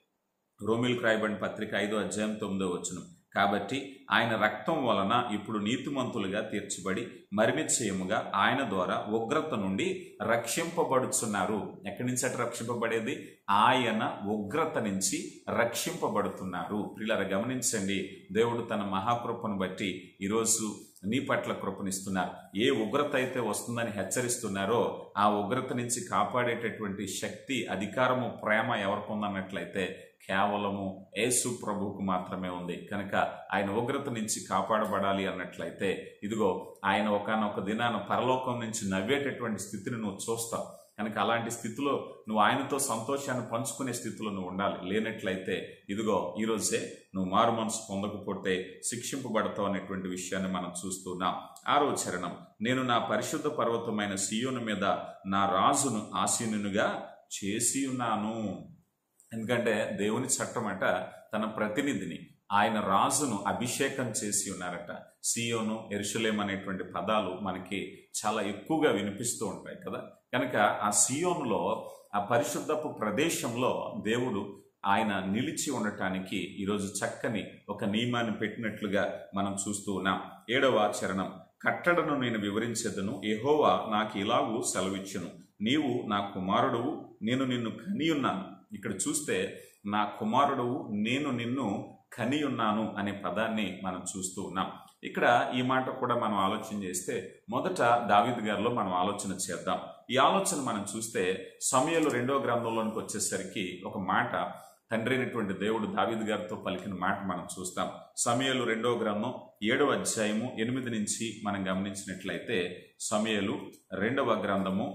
రోమిల్కి రాయబడిన పత్రిక ఐదో అధ్యాయం తొమ్మిదవ వచనం కాబట్టి ఆయన రక్తం వలన ఇప్పుడు నీతిమంతులుగా తీర్చబడి మరినిశ్చయముగా ఆయన ద్వారా ఉగ్రత నుండి రక్షింపబడుచున్నారు ఎక్కడి నుంచి అటు రక్షింపబడేది ఆయన ఉగ్రత నుంచి రక్షింపబడుతున్నారు పిల్లల గమనించండి దేవుడు తన మహాకృపను బట్టి ఈరోజు నీ పట్ల కృపనిస్తున్నారు ఏ ఉగ్రత అయితే వస్తుందని హెచ్చరిస్తున్నారో ఆ ఉగ్రత నుంచి కాపాడేటటువంటి శక్తి అధికారము ప్రేమ ఎవరికి ఉందన్నట్లయితే కేవలము యేసు ప్రభువుకు మాత్రమే ఉంది కనుక ఆయన ఉగ్రత నుంచి కాపాడబడాలి అన్నట్లయితే ఇదిగో ఆయన ఒకనొక దినాన పరలోకం నుంచి నవ్వేటటువంటి స్థితిని నువ్వు చూస్తావు కనుక అలాంటి స్థితిలో నువ్వు ఆయనతో సంతోషాన్ని పంచుకునే స్థితిలో నువ్వు ఉండాలి లేనట్లయితే ఇదిగో ఈరోజే నువ్వు మారు మనసు పొందకపోతే శిక్షింపబడతావు అనేటువంటి విషయాన్ని మనం చూస్తున్నాం ఆరో చరణం నేను నా పరిశుద్ధ పర్వతమైన సియోను మీద నా రాజును ఆసీనునిగా చేసి ఉన్నాను ఎందుకంటే దేవుని చట్టం అట తన ప్రతినిధిని ఆయన రాజును అభిషేకం చేసి ఉన్నారట సియోను ఎరుషలేం అనేటువంటి పదాలు మనకి చాలా ఎక్కువగా వినిపిస్తూ ఉంటాయి కదా కనుక ఆ సియోనులో ఆ పరిశుద్ధపు ప్రదేశంలో దేవుడు ఆయన నిలిచి ఉండటానికి ఈరోజు చక్కని ఒక నియమాన్ని పెట్టినట్లుగా మనం చూస్తూ ఉన్నాం ఏడవ చరణం కట్టడను నేను వివరించేదను ఎహోవా నాకు ఇలాగూ సెలవిచ్చును నీవు నా కుమారుడువు నేను నిన్ను కనియున్నాను ఇక్కడ చూస్తే నా కుమారుడువు నేను నిన్ను కని ఉన్నాను అనే పదాన్ని మనం చూస్తూ ఉన్నాం ఇక్కడ ఈ మాట కూడా మనం ఆలోచన చేస్తే మొదట దావిద్ గారిలో మనం ఆలోచన చేద్దాం ఈ ఆలోచన మనం చూస్తే సమయలు రెండో గ్రంథంలోనికి వచ్చేసరికి ఒక మాట తండ్రి అయినటువంటి దేవుడు దావిద్ గారితో పలికిన మాట మనం చూస్తాం సమయలు రెండో గ్రంథం ఏడవ అధ్యాయము ఎనిమిది నుంచి మనం గమనించినట్లయితే సమయలు రెండవ గ్రంథము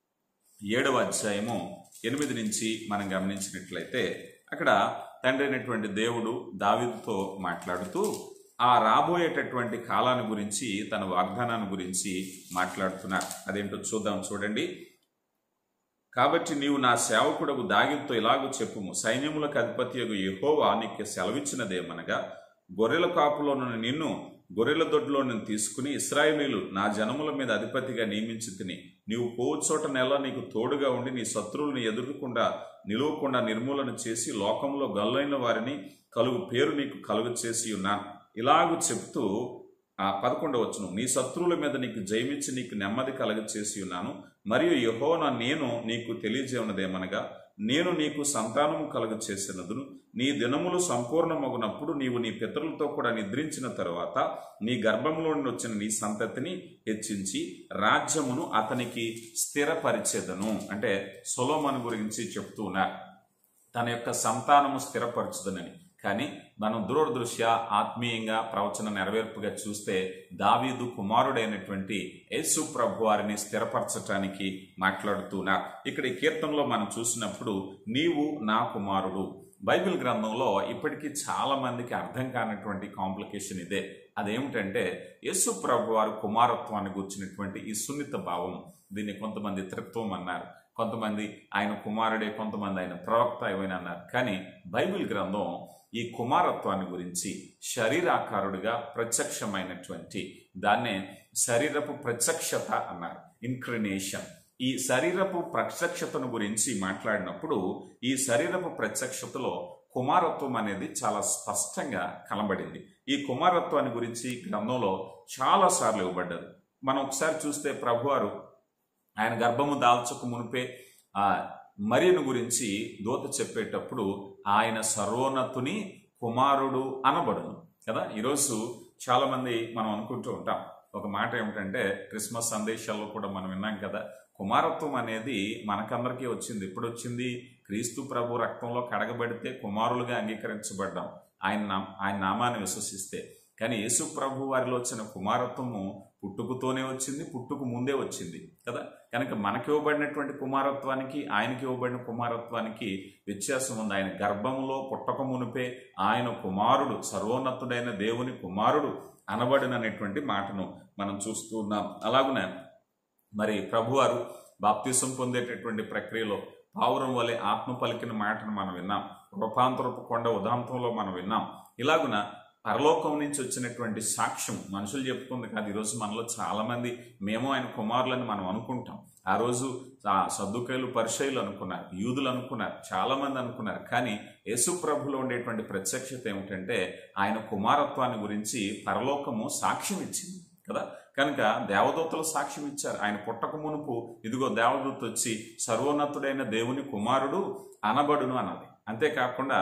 ఏడవ అధ్యాయము ఎనిమిది నుంచి మనం గమనించినట్లయితే అక్కడ తండ్రి అయినటువంటి దేవుడు దావిదుతో మాట్లాడుతూ ఆ రాబోయేటటువంటి కాలాన్ని గురించి తన వాగ్దానాన్ని గురించి మాట్లాడుతున్నారు అదేంటో చూద్దాం చూడండి కాబట్టి నీవు నా సేవకుడకు దాగితో ఇలాగూ చెప్పుము సైన్యములకు అధిపతి యెహోవా నీకు సెలవిచ్చినదేమనగా గొర్రెల కాపులోనున్న నిన్ను గొర్రెల దొడ్లో నేను తీసుకుని ఇస్రాయేలీలు నా జనముల మీద అధిపతిగా నియమించి తిని నీవు పోచోట నెల నీకు తోడుగా ఉండి నీ శత్రువులను ఎదుర్కొకుండా నిలువకుండా నిర్మూలన చేసి లోకంలో గల్లైన వారిని కలుగు పేరు నీకు కలుగు చేసి ఉన్నాను ఇలాగూ చెప్తూ ఆ పదకొండవచ్చును నీ శత్రువుల మీద నీకు జయమిచ్చి నీకు నెమ్మది కలగ చేసి ఉన్నాను మరియు యహోన నేను నీకు తెలియజేయనదేమనగా నేను నీకు సంతానము కలుగ చేసినదును నీ దినములు సంపూర్ణమగునప్పుడు నీవు నీ పితరులతో కూడా నిద్రించిన తరువాత నీ గర్భంలో నుండి వచ్చిన నీ సంతతిని హెచ్చించి రాజ్యమును అతనికి స్థిరపరిచేదను అంటే సొలోమన్ గురించి చెప్తూ ఉన్నారు తన యొక్క సంతానము స్థిరపరచుదనని కానీ మనం దూరదృశ్య ఆత్మీయంగా ప్రవచన నెరవేర్పుగా చూస్తే దావీదు కుమారుడైనటువంటి యేసు ప్రభు వారిని స్థిరపరచటానికి మాట్లాడుతున్నారు ఇక్కడ ఈ కీర్తనలో మనం చూసినప్పుడు నీవు నా కుమారుడు బైబిల్ గ్రంథంలో ఇప్పటికీ చాలా మందికి అర్థం కానటువంటి కాంప్లికేషన్ ఇదే అదేమిటంటే యేసు ప్రభు వారు కుమారత్వాన్ని గుర్చినటువంటి ఈ సున్నిత భావం దీన్ని కొంతమంది త్రిత్వం అన్నారు కొంతమంది ఆయన కుమారుడే కొంతమంది ఆయన ప్రవక్త ఏమైనా అన్నారు కానీ బైబిల్ గ్రంథం ఈ కుమారత్వాన్ని గురించి శరీరాకారుడిగా ప్రత్యక్షమైనటువంటి దాన్నే శరీరపు ప్రత్యక్షత అన్నారు ఇన్క్రినేషన్ ఈ శరీరపు ప్రత్యక్షతను గురించి మాట్లాడినప్పుడు ఈ శరీరపు ప్రత్యక్షతలో కుమారత్వం అనేది చాలా స్పష్టంగా కనబడింది ఈ కుమారత్వాన్ని గురించి గ్రంథంలో చాలా సార్లు ఇవ్వబడ్డది మనం ఒకసారి చూస్తే ప్రభువారు ఆయన గర్భము దాల్చక మునిపే ఆ మరియను గురించి దూత చెప్పేటప్పుడు ఆయన సర్వోన్నతుని కుమారుడు అనబడును కదా ఈరోజు చాలా మంది మనం అనుకుంటూ ఉంటాం ఒక మాట ఏమిటంటే క్రిస్మస్ సందేశాల్లో కూడా మనం విన్నాం కదా కుమారత్వం అనేది మనకందరికీ వచ్చింది ఎప్పుడు వచ్చింది క్రీస్తు ప్రభు రక్తంలో కడగబడితే కుమారులుగా అంగీకరించబడ్డాం ఆయన నామ ఆయన నామాన్ని విశ్వసిస్తే కానీ యేసు ప్రభు వారిలో వచ్చిన కుమారత్వము పుట్టుకతోనే వచ్చింది పుట్టుకు ముందే వచ్చింది కదా కనుక మనకి ఇవ్వబడినటువంటి కుమారత్వానికి ఆయనకి ఇవ్వబడిన కుమారత్వానికి వ్యత్యాసం ఉంది ఆయన గర్భంలో పుట్టక మునిపే ఆయన కుమారుడు సర్వోన్నతుడైన దేవుని కుమారుడు అనబడినటువంటి మాటను మనం చూస్తూ ఉన్నాం అలాగున మరి ప్రభువారు బాప్తిసం పొందేటటువంటి ప్రక్రియలో పావురం వలె ఆత్మ పలికిన మాటను మనం విన్నాం రూపాంతరపు కొండ ఉదాంతంలో మనం విన్నాం ఇలాగున పరలోకం నుంచి వచ్చినటువంటి సాక్ష్యం మనుషులు చెప్పుకుంది కాదు ఈరోజు మనలో చాలా మంది మేము ఆయన కుమారులని మనం అనుకుంటాం ఆ రోజు ఆ సర్దుకాయలు పరిచయులు అనుకున్నారు యూదులు అనుకున్నారు చాలా మంది అనుకున్నారు కానీ యేసు ప్రభులో ఉండేటువంటి ప్రత్యక్షత ఏమిటంటే ఆయన కుమారత్వాన్ని గురించి పరలోకము సాక్ష్యం ఇచ్చింది కదా కనుక దేవదూతలు సాక్ష్యం ఇచ్చారు ఆయన పుట్టక మునుపు ఇదిగో దేవదూత వచ్చి సర్వోన్నతుడైన దేవుని కుమారుడు అనబడును అన్నది అంతేకాకుండా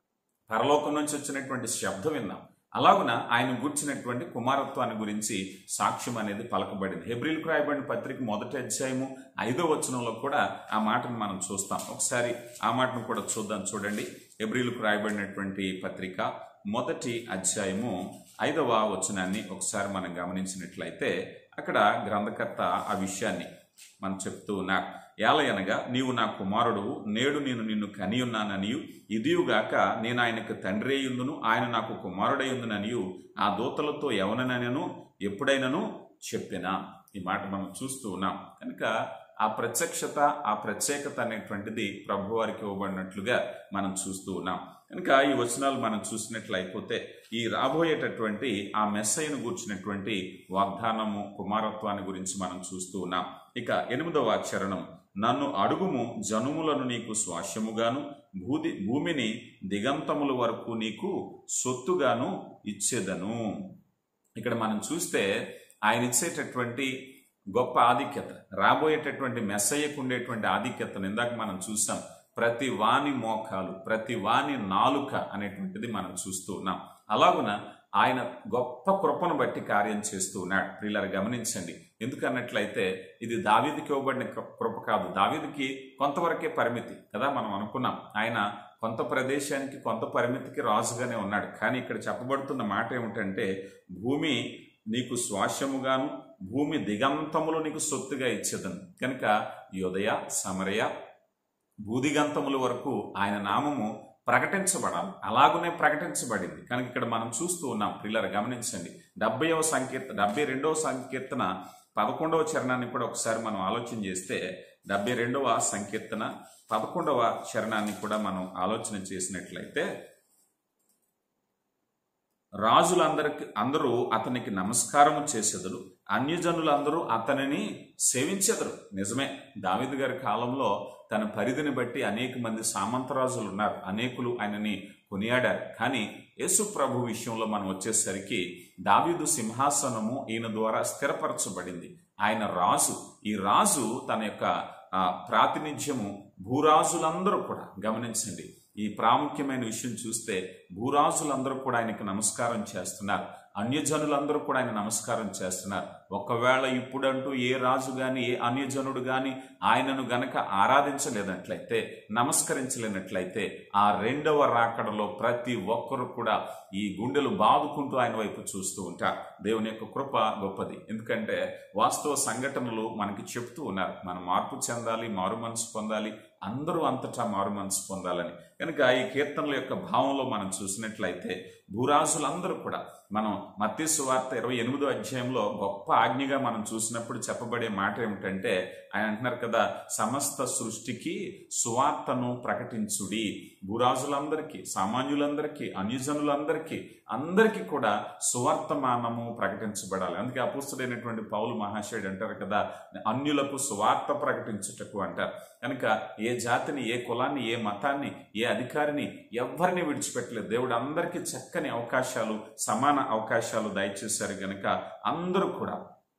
పరలోకం నుంచి వచ్చినటువంటి శబ్దం విన్నాం అలాగున ఆయన గుర్చినటువంటి కుమారత్వాన్ని గురించి సాక్ష్యం అనేది పలకబడింది హెబ్రిల్కు రాయబడిన పత్రిక మొదటి అధ్యాయము ఐదో వచనంలో కూడా ఆ మాటను మనం చూస్తాం ఒకసారి ఆ మాటను కూడా చూద్దాం చూడండి హెబ్రిల్కు రాయబడినటువంటి పత్రిక మొదటి అధ్యాయము ఐదవ వచనాన్ని ఒకసారి మనం గమనించినట్లయితే అక్కడ గ్రంథకర్త ఆ విషయాన్ని మనం చెప్తూ ఉన్నారు ఏలయనగా నీవు నా కుమారుడు నేడు నేను నిన్ను కనియున్నాననియు ఇదియుగాక నేను ఆయనకు తండ్రి అయ్యుందును ఆయన నాకు కుమారుడయ్యుందుననియు ఆ దూతలతో ఎవననను ఎప్పుడైనను చెప్పినా ఈ మాట మనం చూస్తూ ఉన్నాం కనుక ఆ ప్రత్యక్షత ఆ ప్రత్యేకత అనేటువంటిది ప్రభువారికి ఇవ్వబడినట్లుగా మనం చూస్తూ ఉన్నాం కనుక ఈ వచనాలు మనం చూసినట్లయిపోతే ఈ రాబోయేటటువంటి ఆ మెస్సైను గూర్చినటువంటి వాగ్దానము కుమారత్వాన్ని గురించి మనం చూస్తూ ఉన్నాం ఇక ఎనిమిదవ చరణం నన్ను అడుగుము జనుములను నీకు స్వాస్యముగాను భూది భూమిని దిగంతముల వరకు నీకు సొత్తుగాను ఇచ్చేదను ఇక్కడ మనం చూస్తే ఆయన ఇచ్చేటటువంటి గొప్ప ఆధిక్యత రాబోయేటటువంటి మెస్సయ్యకు ఉండేటువంటి ఆధిక్యతను ఇందాక మనం చూసాం ప్రతి వాని మోకాలు ప్రతి వాని నాలుక అనేటువంటిది మనం చూస్తూ ఉన్నాం అలాగున ఆయన గొప్ప కృపను బట్టి కార్యం చేస్తూ ఉన్నాడు ప్రిల్లర్ గమనించండి ఎందుకన్నట్లయితే ఇది దావీదికి ఇవ్వబడిన కృప కాదు దావీదికి కొంతవరకే పరిమితి కదా మనం అనుకున్నాం ఆయన కొంత ప్రదేశానికి కొంత పరిమితికి రాజుగానే ఉన్నాడు కానీ ఇక్కడ చెప్పబడుతున్న మాట ఏమిటంటే భూమి నీకు స్వాస్యముగాను భూమి దిగంతములు నీకు సొత్తుగా ఇచ్చేదను కనుక యోదయ సమరయ భూదిగంతముల వరకు ఆయన నామము ప్రకటించబడాలి అలాగునే ప్రకటించబడింది కనుక ఇక్కడ మనం చూస్తూ ఉన్నాం పిల్లలు గమనించండి డెబ్బైవ సంకీర్తన డెబ్బై రెండవ సంకీర్తన పదకొండవ చరణాన్ని కూడా ఒకసారి మనం ఆలోచన చేస్తే డెబ్బై రెండవ సంకీర్తన పదకొండవ చరణాన్ని కూడా మనం ఆలోచన చేసినట్లయితే రాజులందరికి అందరూ అతనికి నమస్కారము చేసేదరు అన్యజనులందరూ అతనిని సేవించెదరు నిజమే దావిద్ గారి కాలంలో తన పరిధిని బట్టి అనేక మంది సామంతరాజులు ఉన్నారు అనేకులు ఆయనని కొనియాడారు కానీ యేసు ప్రభు విషయంలో మనం వచ్చేసరికి దావీదు సింహాసనము ఈయన ద్వారా స్థిరపరచబడింది ఆయన రాజు ఈ రాజు తన యొక్క ఆ, ప్రాతినిధ్యము భూరాజులందరూ కూడా గమనించండి ఈ ప్రాముఖ్యమైన విషయం చూస్తే భూరాజులందరూ కూడా ఆయనకు నమస్కారం చేస్తున్నారు అన్యజనులందరూ కూడా ఆయన నమస్కారం చేస్తున్నారు ఒకవేళ ఇప్పుడంటూ ఏ రాజు గాని ఏ అన్యజనుడు గాని ఆయనను గనక ఆరాధించలేనట్లయితే నమస్కరించలేనట్లయితే ఆ రెండవ రాకడలో ప్రతి ఒక్కరు కూడా ఈ గుండెలు బాదుకుంటూ ఆయన వైపు చూస్తూ ఉంటారు దేవుని యొక్క కృప గొప్పది ఎందుకంటే వాస్తవ సంఘటనలు మనకి చెప్తూ ఉన్నారు మనం మార్పు చెందాలి మారు మనసు పొందాలి అందరూ అంతటా మారు మనసు పొందాలని కనుక ఈ కీర్తనల యొక్క భావంలో మనం చూసినట్లయితే భూరాజులందరూ కూడా మనం మత్తి సువార్త ఇరవై ఎనిమిదో అధ్యాయంలో గొప్ప ఆజ్ఞగా మనం చూసినప్పుడు చెప్పబడే మాట ఏమిటంటే ఆయన అంటున్నారు కదా సమస్త సృష్టికి సువార్తను ప్రకటించుడి భూరాజులందరికీ సామాన్యులందరికీ అన్యజనులందరికీ అందరికీ కూడా సువార్తమానము ప్రకటించబడాలి అందుకే అపుస్తుడైనటువంటి పౌలు మహాశయుడు అంటారు కదా అన్యులకు సువార్త ప్రకటించుటకు అంటారు కనుక ఏ జాతిని ఏ కులాన్ని ఏ మతాన్ని ఏ అధికారిని ఎవరిని విడిచిపెట్టలేదు దేవుడు అందరికీ చక్కని అవకాశాలు సమాన అవకాశాలు దయచేశారు గనుక అందరూ కూడా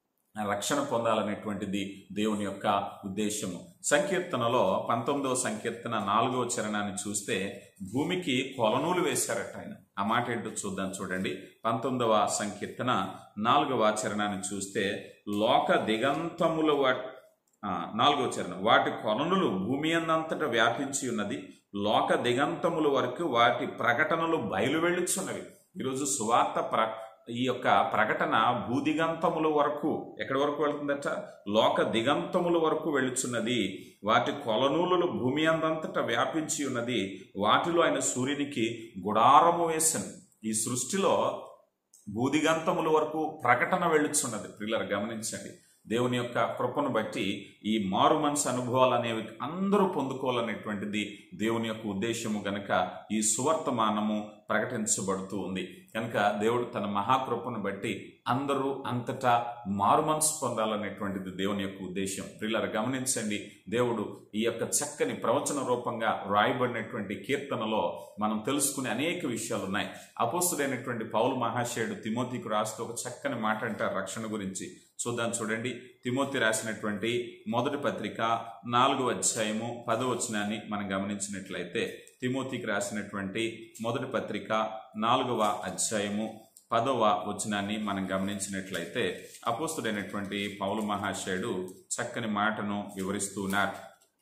రక్షణ పొందాలనేటువంటిది దేవుని యొక్క ఉద్దేశము సంకీర్తనలో పంతొమ్మిదవ సంకీర్తన నాలుగవ చరణాన్ని చూస్తే భూమికి కొలనూలు వేశారట ఆయన ఆ మాట ఏంటో చూద్దాం చూడండి పంతొమ్మిదవ సంకీర్తన నాలుగవ చరణాన్ని చూస్తే లోక దిగంతముల వా ఆ, నాలుగవ చరణం వాటి కొలనులు భూమి అందంతటా వ్యాపించి ఉన్నది లోక దిగంతముల వరకు వాటి ప్రకటనలు బయలు వెళ్ళుచున్నవి ఈరోజు సువార్త ప్ర ఈ యొక్క ప్రకటన భూదిగంతముల వరకు ఎక్కడి వరకు వెళ్తుందట లోక దిగంతముల వరకు వెళుచున్నది వాటి కొలనూలులు భూమి అందంతటా వ్యాపించి ఉన్నది వాటిలో ఆయన సూర్యునికి గుడారము వేసను ఈ సృష్టిలో భూదిగంతముల వరకు ప్రకటన వెళ్ళుచున్నది పిల్లలు గమనించండి దేవుని యొక్క కృపను బట్టి ఈ మారు మనసు అనుభవాలు అనేవి అందరూ పొందుకోవాలనేటువంటిది దేవుని యొక్క ఉద్దేశము గనక ఈ సువర్తమానము ప్రకటించబడుతూ ఉంది కనుక దేవుడు తన మహాకృపను బట్టి అందరూ అంతటా మారు మనసు పొందాలనేటువంటిది దేవుని యొక్క ఉద్దేశం పిల్లలు గమనించండి దేవుడు ఈ యొక్క చక్కని ప్రవచన రూపంగా రాయబడినటువంటి కీర్తనలో మనం తెలుసుకునే అనేక విషయాలు ఉన్నాయి అపోస్తుడైనటువంటి పౌలు మహాశయుడు తిమోతికి రాస్తూ ఒక చక్కని మాట అంటారు రక్షణ గురించి చూద్దాం చూడండి తిమోతి రాసినటువంటి మొదటి పత్రిక నాలుగో అధ్యాయము పదో వచనాన్ని మనం గమనించినట్లయితే తిమోతికి రాసినటువంటి మొదటి పత్రిక నాలుగవ అధ్యాయము పదవ వచనాన్ని మనం గమనించినట్లయితే అపోస్తుడైనటువంటి పౌలు మహాశయుడు చక్కని మాటను వివరిస్తున్నారు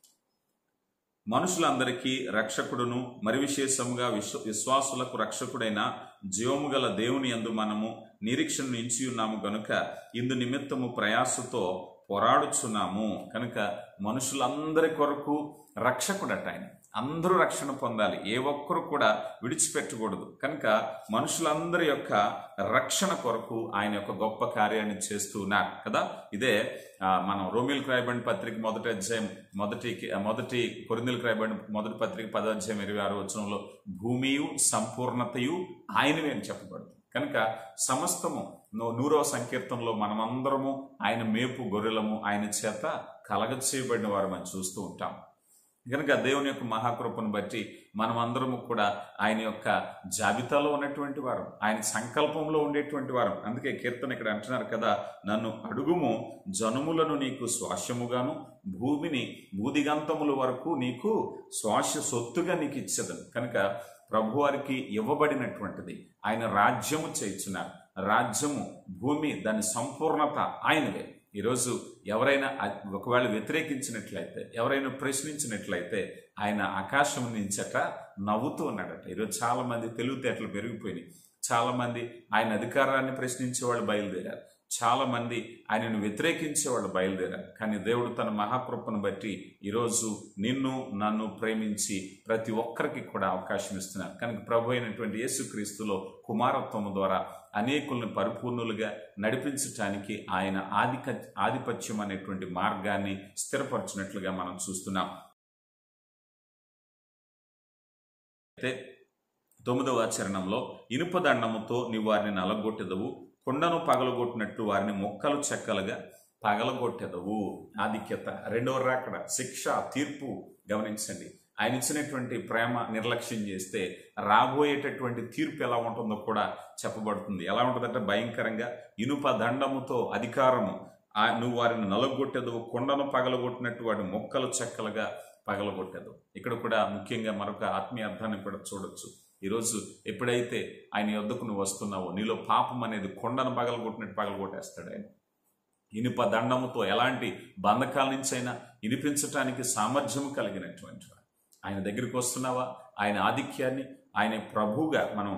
మనుషులందరికీ రక్షకుడును మరి విశేషముగా విశ్వ విశ్వాసులకు రక్షకుడైన జీవము గల దేవుని యందు మనము నిరీక్షణ నిలిచి ఉన్నాము గనుక ఇందు నిమిత్తము ప్రయాసతో పోరాడుచున్నాము కనుక మనుషులందరి కొరకు రక్షకుడట ఆయన అందరూ రక్షణ పొందాలి ఏ ఒక్కరు కూడా విడిచిపెట్టకూడదు కనుక మనుషులందరి యొక్క రక్షణ కొరకు ఆయన యొక్క గొప్ప కార్యాన్ని చేస్తూ ఉన్నారు కదా ఇదే ఆ, మనం రోమిల్ రాయబడిన పత్రిక మొదటి అధ్యాయం మొదటి మొదటి కొరిందులకు రాయబడిన మొదటి పత్రిక పదో అధ్యాయం ఇరవై ఆరు వచనంలో భూమియు సంపూర్ణతయు ఆయనవే అని చెప్పబడుతుంది కనుక సమస్తము నూ- నూరవ సంకీర్తనలో మనమందరము ఆయన మేపు గొర్రెలము ఆయన చేత కలగ చేయబడిన వారు మనం చూస్తూ ఉంటాం కనుక దేవుని యొక్క మహాకృపను బట్టి మనం అందరము కూడా ఆయన యొక్క జాబితాలో ఉన్నటువంటి వారం ఆయన సంకల్పంలో ఉండేటువంటి వారం అందుకే కీర్తన ఇక్కడ అంటున్నారు కదా నన్ను అడుగుము జనుములను నీకు స్వాస్యముగాను భూమిని భూదిగంతముల వరకు నీకు స్వాస్య సొత్తుగా నీకు ఇచ్చదను కనుక ప్రభువారికి ఇవ్వబడినటువంటిది ఆయన రాజ్యము చేయించున్నారు రాజ్యము భూమి దాని సంపూర్ణత ఆయనవే ఈరోజు ఎవరైనా అ- ఒకవేళ వ్యతిరేకించినట్లయితే ఎవరైనా ప్రశ్నించినట్లయితే ఆయన ఆకాశం నుంచట నవ్వుతూ ఉన్నాడట ఈరోజు చాలా మంది తెలివితేటలు పెరిగిపోయినాయి చాలా మంది ఆయన అధికారాన్ని ప్రశ్నించే వాళ్ళు బయలుదేరారు చాలా మంది ఆయనను వ్యతిరేకించే వాళ్ళు బయలుదేరారు కానీ దేవుడు తన మహాకృపను బట్టి ఈరోజు నిన్ను నన్ను ప్రేమించి ప్రతి ఒక్కరికి కూడా అవకాశం ఇస్తున్నారు కనుక ప్రభు అయినటువంటి యేసుక్రీస్తులో కుమారత్వము ద్వారా అనేకులను పరిపూర్ణులుగా నడిపించటానికి ఆయన ఆధిక ఆధిపత్యం అనేటువంటి మార్గాన్ని స్థిరపరచినట్లుగా మనం చూస్తున్నాం అయితే తొమ్మిదవ చరణంలో ఇనుప దండముతో నీవు వారిని నలగొట్టెదవు కొండను పగలగొట్టినట్టు వారిని మొక్కలు చెక్కలుగా పగలగొట్టెదవు ఆధిక్యత రెండవ రాకడ శిక్ష తీర్పు గమనించండి ఆయన ఇచ్చినటువంటి ప్రేమ నిర్లక్ష్యం చేస్తే రాబోయేటటువంటి తీర్పు ఎలా ఉంటుందో కూడా చెప్పబడుతుంది ఎలా ఉంటుందంటే భయంకరంగా ఇనుప దండముతో అధికారము ఆ నువ్వు వారిని నలగొట్టెదవు కొండను పగలగొట్టినట్టు వాడి మొక్కలు చెక్కలుగా పగలగొట్టేదు ఇక్కడ కూడా ముఖ్యంగా మరొక ఆత్మీయ అర్థాన్ని కూడా చూడొచ్చు ఈరోజు ఎప్పుడైతే ఆయన యొద్దకు నువ్వు వస్తున్నావో నీలో పాపం అనేది కొండను పగలగొట్టినట్టు పగలగొట్టేస్తాడు ఆయన ఇనుప దండముతో ఎలాంటి బంధకాల నుంచి అయినా ఇనిపించటానికి సామర్థ్యము కలిగినటువంటి వాడు ఆయన దగ్గరికి వస్తున్నావా ఆయన ఆధిక్యాన్ని ఆయన ప్రభువుగా మనం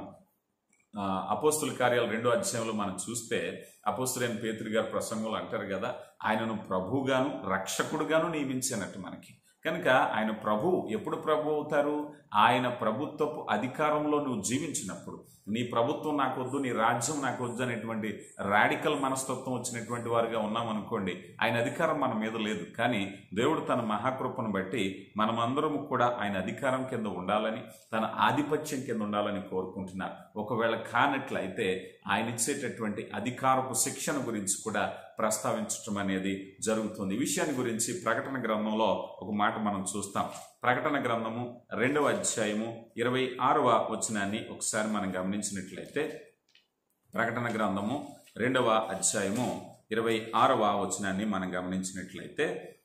ఆ, అపోస్తుల కార్యాలు రెండో అధ్యాయంలో మనం చూస్తే అపోస్తులైన పేతురు గారు ప్రసంగంలో అంటారు కదా ఆయనను ప్రభువుగాను రక్షకుడుగాను నియమించినట్టు మనకి కనుక ఆయన ప్రభు ఎప్పుడు ప్రభు అవుతారు ఆయన ప్రభుత్వపు అధికారంలో నువ్వు జీవించినప్పుడు నీ ప్రభుత్వం నాకు వద్దు నీ రాజ్యం నాకు వద్దు అనేటువంటి రాడికల్ మనస్తత్వం వచ్చినటువంటి వారుగా ఉన్నామనుకోండి ఆయన అధికారం మన మీద లేదు కానీ దేవుడు తన మహాకృపను బట్టి మనమందరం కూడా ఆయన అధికారం కింద ఉండాలని తన ఆధిపత్యం కింద ఉండాలని కోరుకుంటున్నారు ఒకవేళ కానట్లయితే ఆయన ఇచ్చేటటువంటి అధికారపు శిక్షణ గురించి కూడా ప్రస్తావించటం అనేది జరుగుతుంది ఈ విషయాన్ని గురించి ప్రకటన గ్రంథంలో ఒక మాట మనం చూస్తాం ప్రకటన గ్రంథము రెండవ అధ్యాయము ఇరవై ఆరవ వచనాన్ని ఒకసారి మనం గమనించినట్లయితే ప్రకటన గ్రంథము రెండవ అధ్యాయము ఇరవై ఆరవ వచనాన్ని మనం గమనించినట్లయితే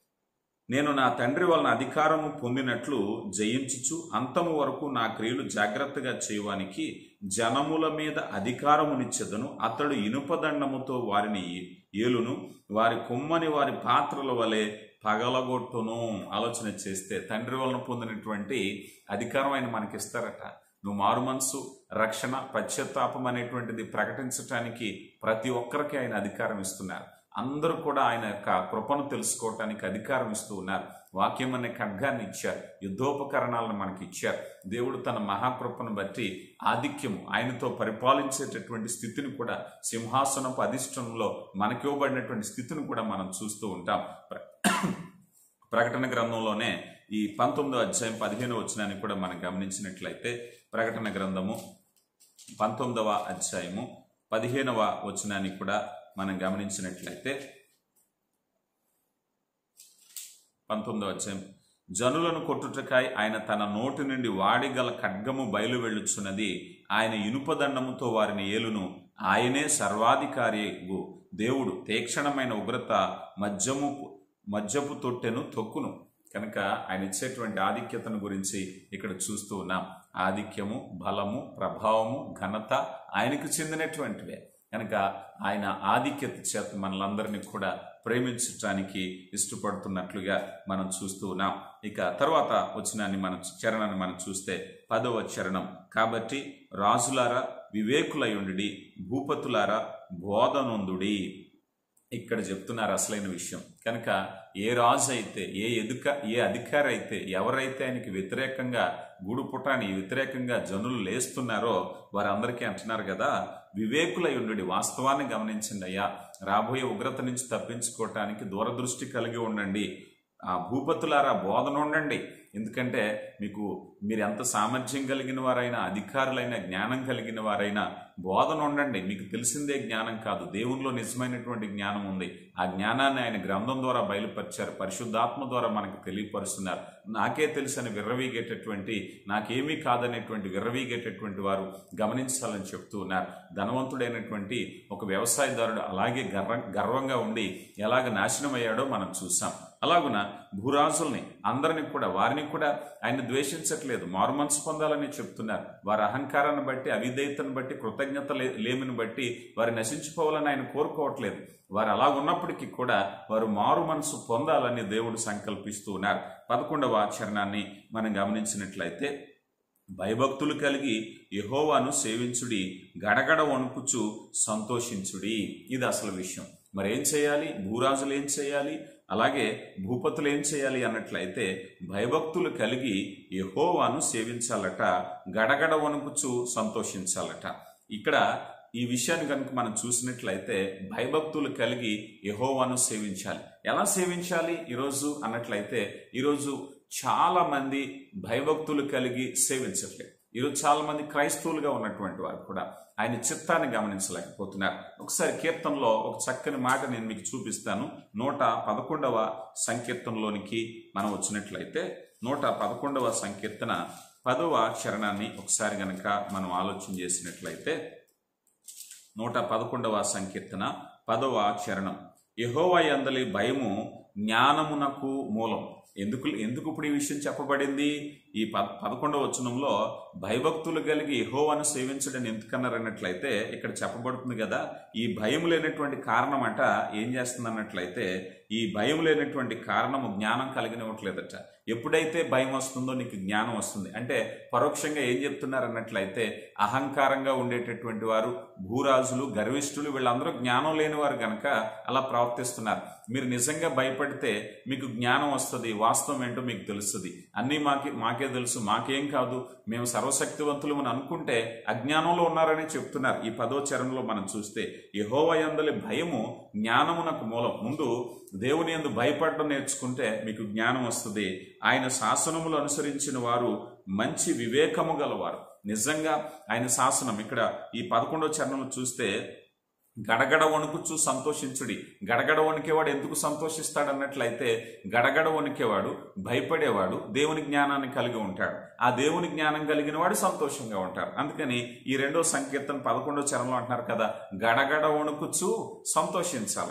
నేను నా తండ్రి వలన అధికారము పొందినట్లు జయించుచు అంతము వరకు నా క్రియలు జాగ్రత్తగా చేయవానికి జనముల మీద అధికారమునిచ్చెదను అతడు ఇనుపదండముతో వారిని ఏలును వారి కొమ్మని వారి పాత్రల వలె పగలగొట్టును ఆలోచన చేస్తే తండ్రి వలన పొందినటువంటి అధికారం ఆయన మనకిస్తారట నువ్వు మారు మనసు రక్షణ పశ్చాత్తాపం అనేటువంటిది ప్రకటించటానికి ప్రతి ఒక్కరికి ఆయన అధికారం ఇస్తున్నారు అందరూ కూడా ఆయన యొక్క కృపను తెలుసుకోవటానికి అధికారం ఇస్తూ ఉన్నారు వాక్యం అనే ఖడ్గాన్ని ఇచ్చారు యుద్ధోపకరణాలను మనకి ఇచ్చారు దేవుడు తన మహాకృపను బట్టి ఆధిక్యము ఆయనతో పరిపాలించేటటువంటి స్థితిని కూడా సింహాసనపు అధిష్టంలో మనకి ఇవ్వబడినటువంటి స్థితిని కూడా మనం చూస్తూ ఉంటాం ప్ర- ప్రకటన గ్రంథంలోనే ఈ పంతొమ్మిదో అధ్యాయం పదిహేను వచనాన్ని కూడా మనం గమనించినట్లయితే ప్రకటన గ్రంథము పంతొమ్మిదవ అధ్యాయము పదిహేనవ వచనాన్ని కూడా మనం గమనించినట్లయితే పంతొమ్మిదవ అధ్యాయం జనులను కొట్టుటకాய் ఆయన తన నోటి నుండి వాడిగల ఖడ్గము బయలు వెళ్ళుచున్నది ఆయన ఇనుపదండముతో వారిని ఏలును ఆయనే సర్వాధికారి దేవుడు తీక్షణమైన ఉగ్రత మద్యము మద్యపు తొట్టెను తొక్కును కనుక ఆయన ఇచ్చేటువంటి ఆధిక్యతను గురించి ఇక్కడ చూస్తూ ఉన్నాం ఆధిక్యము బలము ప్రభావము ఘనత ఆయనకు చెందినటువంటివే కనుక ఆయన ఆధిక్యత చేత మనలందరినీ కూడా ప్రేమించటానికి ఇష్టపడుతున్నట్లుగా మనం చూస్తూ ఉన్నాం ఇక తర్వాత వచ్చినాన్ని మనం చరణాన్ని మనం చూస్తే పదవ చరణం కాబట్టి రాజులారా వివేకులయుండి భూపతులారా బోధనొందుడి ఇక్కడ చెప్తున్నారు అసలైన విషయం కనుక ఏ రాజు అయితే ఏ ఎదుక ఏ అధికారి అయితే ఎవరైతే ఆయనకి వ్యతిరేకంగా గూడు పుటాన్ని వ్యతిరేకంగా జనులు లేస్తున్నారో వారందరికీ అంటున్నారు కదా వివేకులై ఉండి వాస్తవాన్ని గమనించండి అయ్యా రాబోయే ఉగ్రత నుంచి తప్పించుకోవటానికి దూరదృష్టి కలిగి ఉండండి ఆ భూపతులారా బోధన ఉండండి ఎందుకంటే మీకు మీరు ఎంత సామర్థ్యం కలిగిన వారైనా అధికారులైన జ్ఞానం కలిగిన వారైనా బోధన ఉండండి మీకు తెలిసిందే జ్ఞానం కాదు దేవునిలో నిజమైనటువంటి జ్ఞానం ఉంది ఆ జ్ఞానాన్ని ఆయన గ్రంథం ద్వారా బయలుపరిచారు పరిశుద్ధాత్మ ద్వారా మనకు తెలియపరుస్తున్నారు నాకే తెలుసని విర్రవీగేటటువంటి నాకేమీ కాదనేటువంటి విర్రవీగేటటువంటి వారు గమనించాలని చెప్తూ ఉన్నారు ధనవంతుడైనటువంటి ఒక వ్యవసాయదారుడు అలాగే గర్వ గర్వంగా ఉండి ఎలాగ నాశనం అయ్యాడో మనం చూసాం అలాగున భూరాజుల్ని అందరిని కూడా వారిని కూడా ఆయన ద్వేషించట్లేదు మారుమనసు పొందాలని చెప్తున్నారు వారి అహంకారాన్ని బట్టి అవిధేయతను బట్టి కృతజ్ఞత లే- లేమిని బట్టి వారు నశించిపోవాలని ఆయన కోరుకోవట్లేదు వారు అలా ఉన్నప్పటికీ కూడా వారు మారు మనసు పొందాలని దేవుడు సంకల్పిస్తూ ఉన్నారు పదకొండవ ఆచరణాన్ని మనం గమనించినట్లయితే భయభక్తులు కలిగి యెహోవాను సేవించుడి గడగడ వణుకుచు సంతోషించుడి ఇది అసలు విషయం మరి ఏం చేయాలి భూరాజులు ఏం చేయాలి అలాగే భూపతులు ఏం చేయాలి అన్నట్లయితే భయభక్తులు కలిగి యెహోవాను సేవించాలట గడగడ వణుకుచు సంతోషించాలట ఇక్కడ ఈ విషయాన్ని కనుక మనం చూసినట్లయితే భయభక్తులు కలిగి యెహోవాను సేవించాలి ఎలా సేవించాలి ఈరోజు అన్నట్లయితే ఈరోజు చాలా మంది భయభక్తులు కలిగి సేవించట్లేదు ఈరోజు చాలా మంది క్రైస్తవులుగా ఉన్నటువంటి వారు కూడా ఆయన చిత్తాన్ని గమనించలేకపోతున్నారు ఒకసారి కీర్తనలో ఒక చక్కని మాట నేను మీకు చూపిస్తాను నూట పదకొండవ సంకీర్తనలోనికి మనం వచ్చినట్లయితే నూట పదకొండవ సంకీర్తన పదవ చరణాన్ని ఒకసారి గనక మనం ఆలోచన చేసినట్లయితే నూట పదకొండవ సంకీర్తన పదవ చరణం యహోవా అందలి భయము జ్ఞానమునకు మూలం ఎందుకు ఎందుకు ఇప్పుడు ఈ విషయం చెప్పబడింది ఈ ప పదకొండవ వచనంలో భయభక్తులు కలిగి యహోవాను సేవించడని ఎందుకన్నారన్నట్లయితే ఇక్కడ చెప్పబడుతుంది కదా ఈ భయం లేనటువంటి కారణం అంట ఏం చేస్తుంది అన్నట్లయితే ఈ భయం లేనటువంటి కారణము జ్ఞానం కలిగినట్లేదట ఎప్పుడైతే భయం వస్తుందో నీకు జ్ఞానం వస్తుంది అంటే పరోక్షంగా ఏం చెప్తున్నారు అన్నట్లయితే అహంకారంగా ఉండేటటువంటి వారు భూరాజులు గర్విష్ఠులు వీళ్ళందరూ జ్ఞానం లేని వారు గనక అలా ప్రవర్తిస్తున్నారు మీరు నిజంగా భయపడితే మీకు జ్ఞానం వస్తుంది వాస్తవం ఏంటో మీకు తెలుస్తుంది అన్నీ మాకే మాకే తెలుసు మాకేం కాదు మేము సర్వశక్తివంతులు అని అనుకుంటే అజ్ఞానంలో ఉన్నారని చెప్తున్నారు ఈ పదో చరణంలో మనం చూస్తే యహోవయందలి భయము జ్ఞానమునకు మూలం ముందు దేవుని యందు భయపడడం నేర్చుకుంటే మీకు జ్ఞానం వస్తుంది ఆయన శాసనములు అనుసరించిన వారు మంచి వివేకము గలవారు నిజంగా ఆయన శాసనం ఇక్కడ ఈ పదకొండో చరణంలో చూస్తే గడగడ వణుకుచు సంతోషించుడి గడగడ వణికేవాడు ఎందుకు సంతోషిస్తాడు అన్నట్లయితే గడగడ వణికేవాడు భయపడేవాడు దేవుని జ్ఞానాన్ని కలిగి ఉంటాడు ఆ దేవుని జ్ఞానం కలిగిన వాడు సంతోషంగా ఉంటారు అందుకని ఈ రెండో సంకీర్తన పదకొండో చరణంలో అంటున్నారు కదా గడగడ వణుకుచు సంతోషించాలట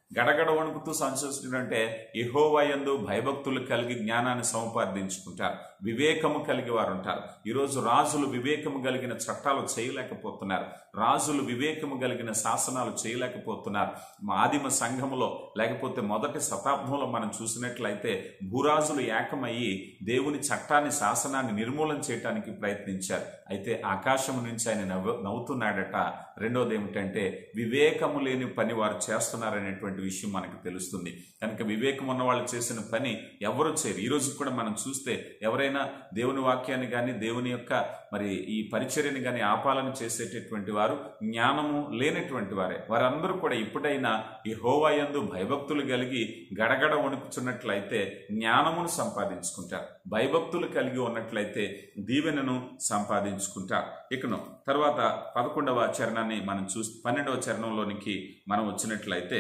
గడగడ వణుకుతూ సంతోషించుకుంటే యహోవయందు భయభక్తులు కలిగి జ్ఞానాన్ని సముపార్జించుకుంటారు వివేకము కలిగి వారు ఉంటారు ఈరోజు రాజులు వివేకము కలిగిన చట్టాలు చేయలేకపోతున్నారు రాజులు వివేకము కలిగిన శాసనాలు చేయలేకపోతున్నారు ఆదిమ సంఘములో లేకపోతే మొదటి శతాబ్దంలో మనం చూసినట్లయితే భూరాజులు ఏకమయ్యి దేవుని చట్టాన్ని శాసనాన్ని నిర్మూలన చేయడానికి ప్రయత్నించారు అయితే ఆకాశం నుంచి ఆయన నవ్వు నవ్వుతున్నాడట రెండోది ఏమిటంటే వివేకము లేని పని వారు చేస్తున్నారనేటువంటి విషయం మనకు తెలుస్తుంది కనుక వివేకం ఉన్న వాళ్ళు చేసిన పని ఎవరు చేయరు ఈ రోజు కూడా మనం చూస్తే ఎవరైనా దేవుని వాక్యాన్ని కానీ దేవుని యొక్క మరి ఈ పరిచర్యని కానీ ఆపాలని చేసేటటువంటి వారు జ్ఞానము లేనటువంటి వారే వారందరూ కూడా ఇప్పుడైనా ఈ హోవాయందు భయభక్తులు కలిగి గడగడ వణుకుచున్నట్లయితే జ్ఞానమును సంపాదించుకుంటారు భయభక్తులు కలిగి ఉన్నట్లయితే దీవెనను సంపాదించుకుంటారు ఇకను తర్వాత పదకొండవ చరణాన్ని మనం చూ పన్నెండవ చరణంలోనికి మనం వచ్చినట్లయితే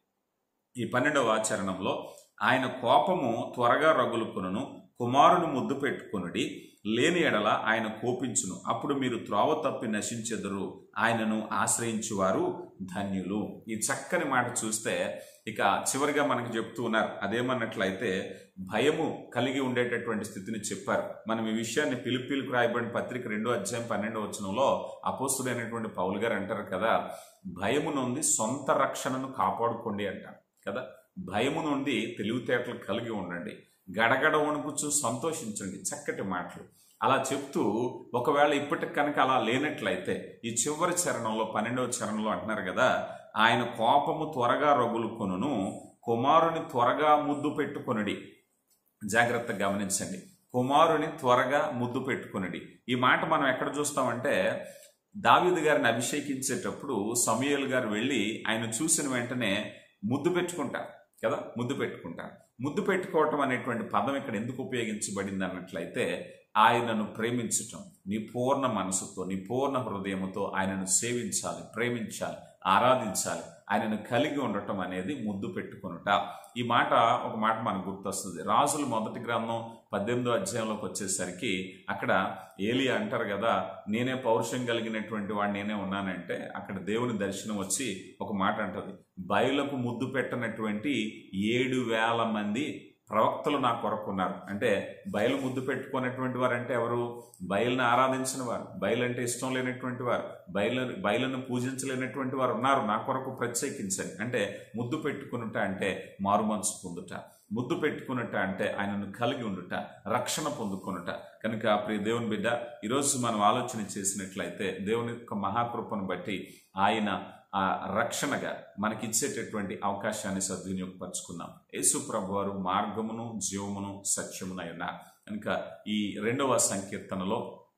ఈ పన్నెండవ చరణంలో ఆయన కోపము త్వరగా రగులుకొనును కుమారుని ముద్దు పెట్టుకొనుడి లేని ఎడల ఆయన కోపించును అప్పుడు మీరు త్రోవ తప్పి నశించెదరు ఆయనను ఆశ్రయించువారు ధన్యులు ఈ చక్కని మాట చూస్తే ఇక చివరిగా మనకు చెప్తూ ఉన్నారు అదేమన్నట్లయితే భయము కలిగి ఉండేటటువంటి స్థితిని చెప్పారు మనం ఈ విషయాన్ని పిలుపులకు రాయబడిన పత్రిక రెండో అధ్యాయం పన్నెండో వచనంలో అపోస్తుడైనటువంటి పౌలు గారు అంటారు కదా భయము నుండి సొంత రక్షణను కాపాడుకోండి అంటారు కదా భయము నుండి తెలివితేటలు కలిగి ఉండండి గడగడ వణుకుచు సంతోషించండి చక్కటి మాటలు అలా చెప్తూ ఒకవేళ ఇప్పటికి కనుక అలా లేనట్లయితే ఈ చివరి చరణంలో పన్నెండవ చరణంలో అంటున్నారు కదా ఆయన కోపము త్వరగా రగులుకొనును కుమారుని త్వరగా ముద్దు పెట్టుకొనుడి జాగ్రత్తగా గమనించండి కుమారుని త్వరగా ముద్దు పెట్టుకొనుడి ఈ మాట మనం ఎక్కడ చూస్తామంటే దావీదు గారిని అభిషేకించేటప్పుడు సమయలు గారు వెళ్ళి ఆయన చూసిన వెంటనే ముద్దు పెట్టుకుంటారు కదా ముద్దు పెట్టుకుంటారు ముద్దు పెట్టుకోవటం అనేటువంటి పదం ఇక్కడ ఎందుకు ఉపయోగించబడింది అన్నట్లయితే ఆయనను ప్రేమించటం నీ పూర్ణ మనసుతో నీ పూర్ణ హృదయముతో ఆయనను సేవించాలి ప్రేమించాలి ఆరాధించాలి ఆయనను కలిగి ఉండటం అనేది ముద్దు పెట్టుకునుట ఈ మాట ఒక మాట మనకు గుర్తొస్తుంది రాజులు మొదటి గ్రంథం పద్దెనిమిదో అధ్యాయంలోకి వచ్చేసరికి అక్కడ ఏలి అంటారు కదా నేనే పౌరుషం కలిగినటువంటి వాడు నేనే ఉన్నానంటే అక్కడ దేవుని దర్శనం వచ్చి ఒక మాట అంటది బయలకు ముద్దు పెట్టనటువంటి ఏడు వేల మంది ప్రవక్తలు నా కొరకు ఉన్నారు అంటే బయలు ముద్దు పెట్టుకునేటువంటి వారు అంటే ఎవరు బయలును ఆరాధించిన వారు బయలు అంటే ఇష్టం లేనటువంటి వారు బయలు బయలును పూజించలేనటువంటి వారు ఉన్నారు నా కొరకు ప్రత్యేకించండి అంటే ముద్దు పెట్టుకునుట అంటే మారు మనసు పొందుట ముద్దు పెట్టుకున్నట్ట అంటే ఆయనను కలిగి ఉండుట రక్షణ పొందుకునుట కనుక ప్రియ దేవుని బిడ్డ ఈరోజు మనం ఆలోచన చేసినట్లయితే దేవుని యొక్క మహాకృపను బట్టి ఆయన ఆ రక్షణగా మనకిచ్చేటటువంటి అవకాశాన్ని సద్వినియోగపరుచుకుందాం యేసు ప్రభు వారు మార్గమును జీవమును సత్యమునై ఉన్నారు కనుక ఈ రెండవ సంకీర్తనలో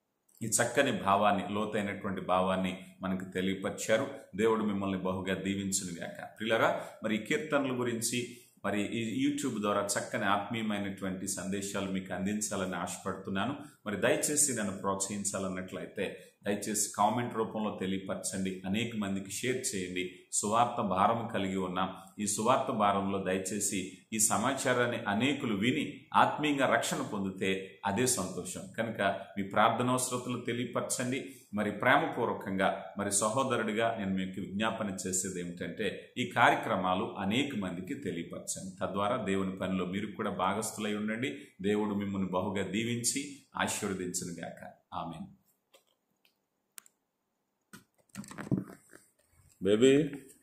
ఈ చక్కని భావాన్ని లోతైనటువంటి భావాన్ని మనకు తెలియపరిచారు దేవుడు మిమ్మల్ని బహుగా దీవించును గాక ప్రియులరా మరి ఈ కీర్తనల గురించి మరి ఈ యూట్యూబ్ ద్వారా చక్కని ఆత్మీయమైనటువంటి సందేశాలు మీకు అందించాలని ఆశపడుతున్నాను మరి దయచేసి నన్ను ప్రోత్సహించాలన్నట్లయితే దయచేసి కామెంట్ రూపంలో తెలియపరచండి అనేక మందికి షేర్ చేయండి సువార్త భారం కలిగి ఉన్నాం ఈ సువార్త భారంలో దయచేసి ఈ సమాచారాన్ని అనేకులు విని ఆత్మీయంగా రక్షణ పొందితే అదే సంతోషం కనుక మీ ప్రార్థనోశ్రతలు తెలియపరచండి మరి ప్రేమపూర్వకంగా మరి సహోదరుడిగా నేను మీకు విజ్ఞాపన చేసేది ఏమిటంటే ఈ కార్యక్రమాలు అనేక మందికి తెలియపరచండి తద్వారా దేవుని పనిలో మీరు కూడా భాగస్థులై ఉండండి దేవుడు మిమ్మల్ని బహుగా దీవించి ఆశీర్వదించను గాక ఆమె బేబీ